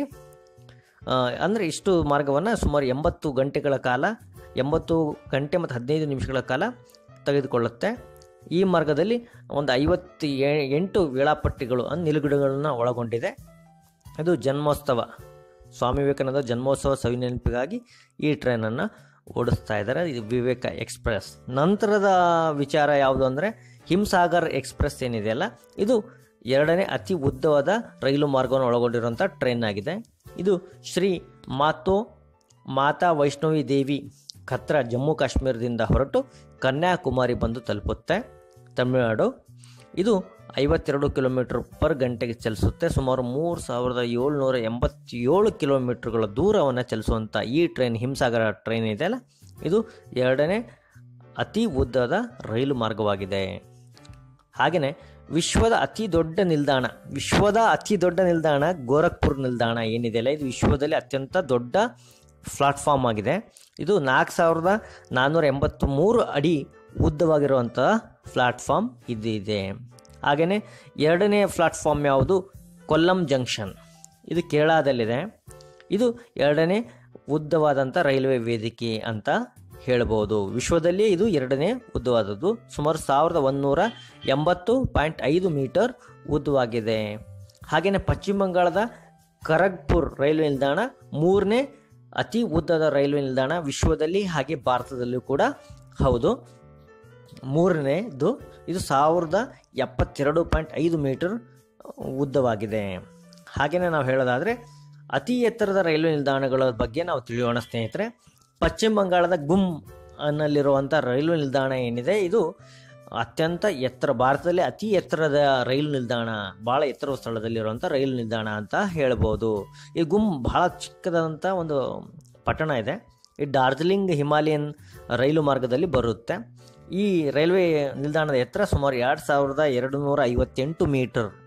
ಅಂದರೆ ಇಷ್ಟು ಮಾರ್ಗವನ್ನು ಸುಮಾರು ಎಂಬತ್ತು ಗಂಟೆಗಳ ಕಾಲ ಎಂಬತ್ತು ಗಂಟೆ ಮತ್ತು ಹದಿನೈದು ನಿಮಿಷಗಳ ಕಾಲ ತೆಗೆದುಕೊಳ್ಳುತ್ತೆ ಈ ಮಾರ್ಗದಲ್ಲಿ ಒಂದು ಐವತ್ತು ಎ- ಎಂಟು ವೇಳಾಪಟ್ಟಿಗಳು ಅಂದರೆ ನಿಲುಗಡೆಗಳನ್ನು ಒಳಗೊಂಡಿದೆ ಇದು ಜನ್ಮೋತ್ಸವ ಸ್ವಾಮಿ ವಿವೇಕಾನಂದ ಜನ್ಮೋತ್ಸವ ಸವಿನೆನಪಿಗಾಗಿ ಈ ಟ್ರೈನನ್ನು ಓಡಿಸ್ತಾ ಇದ್ದಾರೆ ಇದು ವಿವೇಕ ಎಕ್ಸ್ಪ್ರೆಸ್ ನಂತರದ ವಿಚಾರ ಯಾವುದು ಅಂದರೆ ಹಿಮ್ಸಾಗರ್ ಎಕ್ಸ್ಪ್ರೆಸ್ ಏನಿದೆಯಲ್ಲ ಇದು ಎರಡನೇ ಅತಿ ಉದ್ದವಾದ ರೈಲು ಮಾರ್ಗವನ್ನು ಒಳಗೊಂಡಿರುವಂಥ ಟ್ರೈನ್ ಆಗಿದೆ ಇದು ಶ್ರೀ ಮಾತೋ ಮಾತಾ ವೈಷ್ಣವಿ ದೇವಿ ಖತ್ರ ಜಮ್ಮು ಕಾಶ್ಮೀರದಿಂದ ಹೊರಟು ಕನ್ಯಾಕುಮಾರಿ ಬಂದು ತಲುಪುತ್ತೆ ತಮಿಳುನಾಡು ಇದು ಐವತ್ತೆರಡು ಕಿಲೋಮೀಟರ್ ಪರ್ ಗಂಟೆಗೆ ಚಲಿಸುತ್ತೆ ಸುಮಾರು ಮೂರು ಸಾವಿರದ ಏಳ್ನೂರ ಎಂಬತ್ತೇಳು ಕಿಲೋಮೀಟರ್ಗಳ ದೂರವನ್ನು ಚಲಿಸುವಂಥ ಈ ಟ್ರೈನ್ ಹಿಮಸಾಗರ ಟ್ರೈನ್ ಇದೆಯಲ್ಲ ಇದು ಎರಡನೇ ಅತಿ ಉದ್ದದ ರೈಲು ಮಾರ್ಗವಾಗಿದೆ ಹಾಗೆಯೇ ವಿಶ್ವದ ಅತಿ ದೊಡ್ಡ ನಿಲ್ದಾಣ ವಿಶ್ವದ ಅತಿ ದೊಡ್ಡ ನಿಲ್ದಾಣ ಗೋರಖ್ಪುರ್ ನಿಲ್ದಾಣ ಏನಿದೆಯಲ್ಲ ಇದು ವಿಶ್ವದಲ್ಲಿ ಅತ್ಯಂತ ದೊಡ್ಡ ಪ್ಲಾಟ್ಫಾರ್ಮ್ ಆಗಿದೆ ಇದು ನಾಲ್ಕು ಸಾವಿರದ ನಾನ್ನೂರ ಎಂಬತ್ತ್ಮೂರು ಅಡಿ ಉದ್ದವಾಗಿರುವಂಥ ಪ್ಲಾಟ್ಫಾರ್ಮ್ ಇದಿದೆ ಹಾಗೆಯೇ ಎರಡನೇ ಪ್ಲಾಟ್ಫಾರ್ಮ್ ಯಾವುದು ಕೊಲ್ಲಂ ಜಂಕ್ಷನ್ ಇದು ಕೇರಳದಲ್ಲಿದೆ ಇದು ಎರಡನೇ ಉದ್ದವಾದಂಥ ರೈಲ್ವೆ ವೇದಿಕೆ ಅಂತ ಹೇಳ್ಬೋದು ವಿಶ್ವದಲ್ಲಿಯೇ ಇದು ಎರಡನೇ ಉದ್ದವಾದದ್ದು ಸುಮಾರು ಸಾವಿರದ ಒಂದುನೂರ ಎಂಬತ್ತು ಪಾಯಿಂಟ್ ಐದು ಮೀಟರ್ ಉದ್ದವಾಗಿದೆ ಹಾಗೆಯೇ ಪಶ್ಚಿಮ ಬಂಗಾಳದ ಖರಗ್ಪುರ್ ರೈಲ್ವೆ ನಿಲ್ದಾಣ ಮೂರನೇ ಅತಿ ಉದ್ದದ ರೈಲ್ವೆ ನಿಲ್ದಾಣ ವಿಶ್ವದಲ್ಲಿ ಹಾಗೆ ಭಾರತದಲ್ಲೂ ಕೂಡ ಹೌದು ಮೂರನೇದು ಇದು ಸಾವಿರದ ಎಪ್ಪತ್ತೆರಡು ಪಾಯಿಂಟ್ ಐದು ಮೀಟರ್ ಉದ್ದವಾಗಿದೆ ಹಾಗೆಯೇ ನಾವು ಹೇಳೋದಾದರೆ ಅತಿ ಎತ್ತರದ ರೈಲ್ವೆ ನಿಲ್ದಾಣಗಳ ಬಗ್ಗೆ ನಾವು ತಿಳಿಯೋಣ ಸ್ನೇಹಿತರೆ ಪಶ್ಚಿಮ ಬಂಗಾಳದ ಗುಮ್ ಅನ್ನಲ್ಲಿರುವಂಥ ರೈಲ್ವೆ ನಿಲ್ದಾಣ ಏನಿದೆ ಇದು ಅತ್ಯಂತ ಎತ್ತರ ಭಾರತದಲ್ಲಿ ಅತಿ ಎತ್ತರದ ರೈಲು ನಿಲ್ದಾಣ ಭಾಳ ಎತ್ತರದ ಸ್ಥಳದಲ್ಲಿರುವಂಥ ರೈಲು ನಿಲ್ದಾಣ ಅಂತ ಹೇಳ್ಬೋದು ಈ ಗುಮ್ ಬಹಳ ಚಿಕ್ಕದಾದಂಥ ಒಂದು ಪಟ್ಟಣ ಇದೆ ಈ ಡಾರ್ಜಿಲಿಂಗ್ ಹಿಮಾಲಯನ್ ರೈಲು ಮಾರ್ಗದಲ್ಲಿ ಬರುತ್ತೆ ಈ ರೈಲ್ವೆ ನಿಲ್ದಾಣದ ಎತ್ತರ ಸುಮಾರು ಎರಡು ಸಾವಿರದ ಎರಡು ನೂರ ಐವತ್ತೆಂಟು ಮೀಟರ್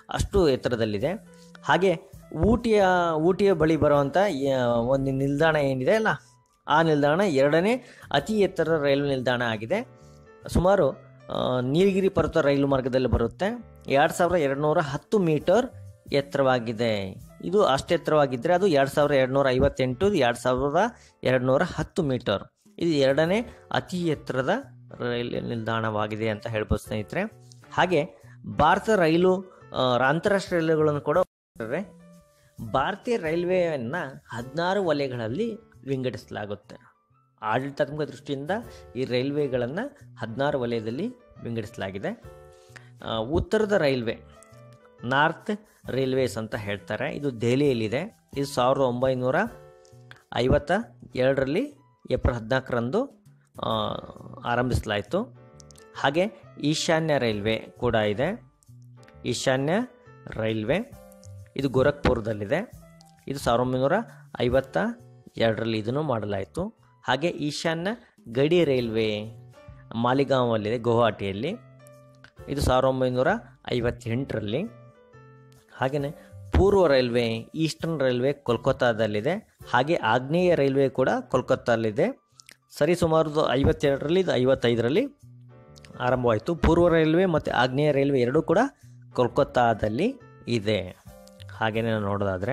ಅಷ್ಟು ಎತ್ತರದಲ್ಲಿದೆ ಹಾಗೆ ಊಟಿಯ ಊಟಿಯ ಬಳಿ ಬರುವಂಥ ಯ- ಒಂದು ನಿಲ್ದಾಣ ಏನಿದೆ ಅಲ್ಲ ಆ ನಿಲ್ದಾಣ ಎರಡನೇ ಅತಿ ಎತ್ತರ ರೈಲು ನಿಲ್ದಾಣ ಆಗಿದೆ ಸುಮಾರು ಆ, ನೀಲಗಿರಿ ಪರ್ವತ ರೈಲು ಮಾರ್ಗದಲ್ಲಿ ಬರುತ್ತೆ ಎರಡು ಸಾವಿರದ ಎರಡುನೂರ ಹತ್ತು ಮೀಟರ್ ಎತ್ತರವಾಗಿದೆ ಇದು ಅಷ್ಟು ಎತ್ತರವಾಗಿದ್ದರೆ ಅದು ಎರಡು ಸಾವಿರದ ಎರಡುನೂರ ಐವತ್ತೆಂಟು ಎರಡು ಸಾವಿರದ ಎರಡುನೂರ ಹತ್ತು ಮೀಟರ್ ಇದು ಎರಡನೇ ಅತಿ ಎತ್ತರದ ರೈಲು ನಿಲ್ದಾಣವಾಗಿದೆ ಅಂತ ಹೇಳ್ಬೋದು ಸ್ನೇಹಿತರೆ ಹಾಗೆ ಭಾರತ ರೈಲು ಆ, ಅಂತಾರಾಷ್ಟ್ರೀಯ ರೈಲುಗಳನ್ನು ಕೂಡ ಮಾಡ್ತಾರೆ. ಭಾರತೀಯ ರೈಲ್ವೆಯನ್ನು ಹದಿನಾರು ವಲಯಗಳಲ್ಲಿ ವಿಂಗಡಿಸಲಾಗುತ್ತೆ ಆಡಳಿತಾತ್ಮಕ ದೃಷ್ಟಿಯಿಂದ ಈ ರೈಲ್ವೆಗಳನ್ನು ಹದಿನಾರು ವಲಯದಲ್ಲಿ ವಿಂಗಡಿಸಲಾಗಿದೆ ಆ, ಉತ್ತರದ ರೈಲ್ವೆ ನಾರ್ತ್ ರೈಲ್ವೇಸ್ ಅಂತ ಹೇಳ್ತಾರೆ ಇದು ದೆಹಲಿಯಲ್ಲಿದೆ ಇದು ಸಾವಿರದ ಒಂಬೈನೂರ ಐವತ್ತ ಎರಡರಲ್ಲಿ ಏಪ್ರಿಲ್ ಹದಿನಾಲ್ಕರಂದು ಆ, ಆರಂಭಿಸಲಾಯಿತು ಹಾಗೆ ಈಶಾನ್ಯ ರೈಲ್ವೆ ಕೂಡ ಇದೆ ಈಶಾನ್ಯ ರೈಲ್ವೆ ಇದು ಗೋರಖ್ಪುರದಲ್ಲಿದೆ ಇದು ಸಾವಿರದ ಒಂಬೈನೂರ ಐವತ್ತ ಎರಡರಲ್ಲಿ ಇದನ್ನು ಮಾಡಲಾಯಿತು ಹಾಗೆ ಈಶಾನ್ಯ ಗಡಿ ರೈಲ್ವೆ ಮಾಲಿಗಾಂವಲ್ಲಿದೆ ಗುವಾಹಟಿಯಲ್ಲಿ ಇದು ಸಾವಿರದ ಒಂಬೈನೂರ ಐವತ್ತೆಂಟರಲ್ಲಿ ಹಾಗೆಯೇ ಪೂರ್ವ ರೈಲ್ವೆ ಈಸ್ಟರ್ನ್ ರೈಲ್ವೆ ಕೋಲ್ಕತ್ತಾದಲ್ಲಿದೆ ಹಾಗೆ ಆಗ್ನೇಯ ರೈಲ್ವೆ ಕೂಡ ಕೋಲ್ಕತ್ತಾದಲ್ಲಿದೆ ಸರಿ ಸುಮಾರು ಐವತ್ತೆರಡರಲ್ಲಿ ಇದು ಐವತ್ತೈದರಲ್ಲಿ ಆರಂಭವಾಯಿತು ಪೂರ್ವ ರೈಲ್ವೆ ಮತ್ತು ಆಗ್ನೇಯ ರೈಲ್ವೆ ಎರಡೂ ಕೂಡ ಕೋಲ್ಕತ್ತಾದಲ್ಲಿ ಇದೆ ಹಾಗೆಯೇ ನಾವು ನೋಡೋದಾದರೆ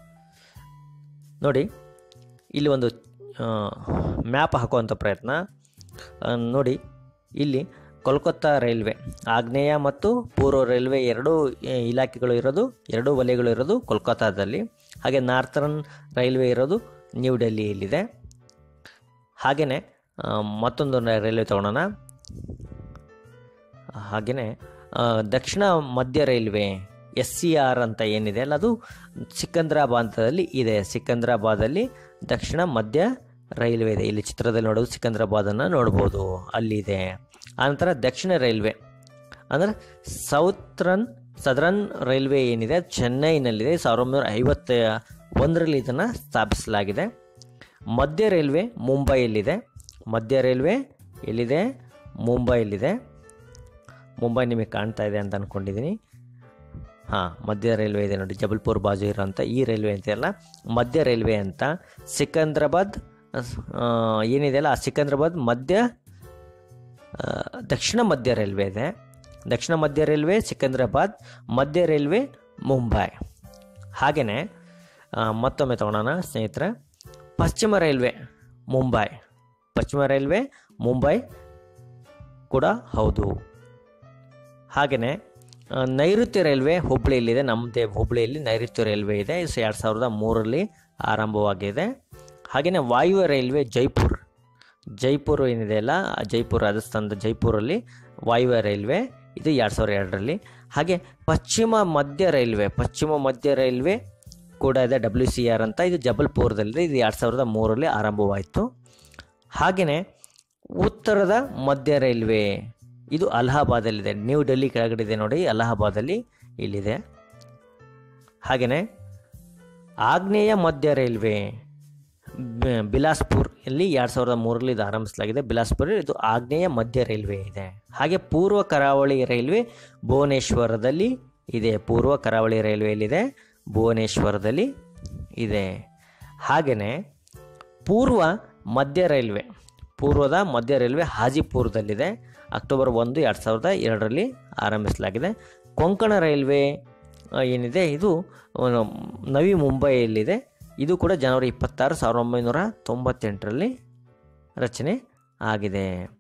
ನೋಡಿ ಇಲ್ಲಿ ಒಂದು ಮ್ಯಾಪ್ ಹಾಕುವಂಥ ಪ್ರಯತ್ನ ಆ, ನೋಡಿ ಇಲ್ಲಿ ಕೋಲ್ಕತ್ತಾ ರೈಲ್ವೆ ಆಗ್ನೇಯ ಮತ್ತು ಪೂರ್ವ ರೈಲ್ವೆ ಎರಡೂ ಆ, ಇಲಾಖೆಗಳು ಇರೋದು ಎರಡೂ ವಲಯಗಳು ಇರೋದು ಕೋಲ್ಕತ್ತಾದಲ್ಲಿ ಹಾಗೆ ನಾರ್ತರ್ನ್ ರೈಲ್ವೆ ಇರೋದು ನ್ಯೂ ಡೆಲ್ಲಿಯಲ್ಲಿದೆ ಹಾಗೆಯೇ ಮತ್ತೊಂದು ನ- ರೈಲ್ವೆ ತಗೊಳ್ಳೋಣ ಹಾಗೆಯೇ ದಕ್ಷಿಣ ಮಧ್ಯ ರೈಲ್ವೆ ಎಸ್ ಸಿ ಆರ್ ಅಂತ ಏನಿದೆ ಅಲ್ಲ ಅದು ಸಿಕಂದ್ರಾಬಾದಲ್ಲಿ ಇದೆ ಸಿಕಂದ್ರಾಬಾದಲ್ಲಿ ದಕ್ಷಿಣ ಮಧ್ಯ ರೈಲ್ವೆ ಇದೆ ಇಲ್ಲಿ ಚಿತ್ರದಲ್ಲಿ ನೋಡೋದು ಸಿಕಂದ್ರಾಬಾದನ್ನು ನೋಡ್ಬೋದು ಅಲ್ಲಿದೆ ಆನಂತರ ದಕ್ಷಿಣ ರೈಲ್ವೆ ಅಂದರೆ ಸೌತ್ರನ್ ಸದರನ್ ರೈಲ್ವೆ ಏನಿದೆ ಅದು ಚೆನ್ನೈನಲ್ಲಿದೆ ಸಾವಿರದ ಒಂಬೈನೂರ ಐವತ್ತ ಒಂದರಲ್ಲಿ ಇದನ್ನು ಸ್ಥಾಪಿಸಲಾಗಿದೆ ಮಧ್ಯ ರೈಲ್ವೆ ಮುಂಬೈಯಲ್ಲಿದೆ ಮಧ್ಯ ರೈಲ್ವೆ ಎಲ್ಲಿದೆ ಮುಂಬೈಯಲ್ಲಿದೆ ಮುಂಬೈ ನಿಮಗೆ ಕಾಣ್ತಾ ಇದೆ ಅಂತ ಅಂದ್ಕೊಂಡಿದ್ದೀನಿ ಹಾಂ ಮಧ್ಯ ರೈಲ್ವೆ ಇದೆ ನೋಡಿ ಜಬಲ್ಪುರ್ ಬಾಜು ಇರೋಂಥ ಈ ರೈಲ್ವೆ ಅಂತೆಲ್ಲ ಮಧ್ಯ ರೈಲ್ವೆ ಅಂತ ಸಿಕಂದ್ರಾಬಾದ್ ಆ, ಏನಿದೆ ಅಲ್ಲ ಆ ಸಿಕಂದ್ರಾಬಾದ್ ಮಧ್ಯ ಆ, ದಕ್ಷಿಣ ಮಧ್ಯ ರೈಲ್ವೆ ಇದೆ ದಕ್ಷಿಣ ಮಧ್ಯ ರೈಲ್ವೆ ಸಿಕಂದ್ರಾಬಾದ್ ಮಧ್ಯ ರೈಲ್ವೆ ಮುಂಬೈ ಹಾಗೆಯೇ ಮತ್ತೊಮ್ಮೆ ತಗೊಳ್ಳೋಣ ಸ್ನೇಹಿತರೆ ಪಶ್ಚಿಮ ರೈಲ್ವೆ ಮುಂಬೈ ಪಶ್ಚಿಮ ರೈಲ್ವೆ ಮುಂಬೈ ಕೂಡ ಹೌದು ಹಾಗೆಯೇ ಆ, ನೈಋತ್ಯ ರೈಲ್ವೆ ಹುಬ್ಬಳ್ಳಿಯಲ್ಲಿದೆ ನಮ್ಮದೇ ಹುಬ್ಬಳ್ಳಿಯಲ್ಲಿ ನೈಋತ್ಯ ರೈಲ್ವೆ ಇದೆ ಇದು ಎರಡು ಸಾವಿರದ ಮೂರರಲ್ಲಿ ಆರಂಭವಾಗಿದೆ ಹಾಗೆಯೇ ವಾಯುವ್ಯ ರೈಲ್ವೆ ಜೈಪುರ್ ಜೈಪುರ್ ಏನಿದೆ ಅಲ್ಲ ಆ ಜೈಪುರ್ ರಾಜಸ್ಥಾನದ ಜೈಪುರಲ್ಲಿ ವಾಯುವ್ಯ ರೈಲ್ವೆ ಇದು ಎರಡು ಸಾವಿರದ ಎರಡರಲ್ಲಿ ಹಾಗೆ ಪಶ್ಚಿಮ ಮಧ್ಯ ರೈಲ್ವೆ ಪಶ್ಚಿಮ ಮಧ್ಯ ರೈಲ್ವೆ ಕೂಡ ಇದೆ ಡಬ್ಲ್ಯೂ ಸಿ ಆರ್ ಅಂತ ಇದು ಜಬಲ್ಪುರದಲ್ಲಿದೆ ಇದು ಎರಡು ಸಾವಿರದ ಮೂರರಲ್ಲಿ ಆರಂಭವಾಯಿತು ಹಾಗೆಯೇ ಉತ್ತರದ ಮಧ್ಯ ರೈಲ್ವೆ ಇದು ಅಲಹಾಬಾದಲ್ಲಿದೆ ನ್ಯೂ ಡೆಲ್ಲಿ ಕೆಳಗಡೆ ಇದೆ ನೋಡಿ ಅಲಹಾಬಾದಲ್ಲಿ ಇಲ್ಲಿದೆ ಹಾಗೆಯೇ ಆಗ್ನೇಯ ಮಧ್ಯ ರೈಲ್ವೆ ಬ- ಬಿಲಾಸ್ಪುರ್ ಇಲ್ಲಿ ಎರಡು ಸಾವಿರದ ಮೂರರಲ್ಲಿ ಇದು ಆರಂಭಿಸಲಾಗಿದೆ ಬಿಲಾಸ್ಪುರ್ ಇದು ಆಗ್ನೇಯ ಮಧ್ಯ ರೈಲ್ವೆ ಇದೆ ಹಾಗೆ ಪೂರ್ವ ಕರಾವಳಿ ರೈಲ್ವೆ ಭುವನೇಶ್ವರದಲ್ಲಿ ಇದೆ ಪೂರ್ವ ಕರಾವಳಿ ರೈಲ್ವೆಯಲ್ಲಿದೆ ಭುವನೇಶ್ವರದಲ್ಲಿ ಇದೆ ಹಾಗೆಯೇ ಪೂರ್ವ ಮಧ್ಯ ರೈಲ್ವೆ ಪೂರ್ವದ ಮಧ್ಯ ರೈಲ್ವೆ ಹಾಜಿಪುರದಲ್ಲಿದೆ ಅಕ್ಟೋಬರ್ ಒಂದು ಎರಡು ಸಾವಿರದ ಎರಡರಲ್ಲಿ ಆರಂಭಿಸಲಾಗಿದೆ ಕೊಂಕಣ ರೈಲ್ವೆ ಆ, ಏನಿದೆ ಇದು ಆ, ನವಿ ಮುಂಬೈಯಲ್ಲಿದೆ ಇದು ಕೂಡ ಜನವರಿ ಇಪ್ಪತ್ತಾರು ಸಾವಿರದ ಒಂಬೈನೂರ ತೊಂಬತ್ತೆಂಟರಲ್ಲಿ ರಚನೆ ಆಗಿದೆ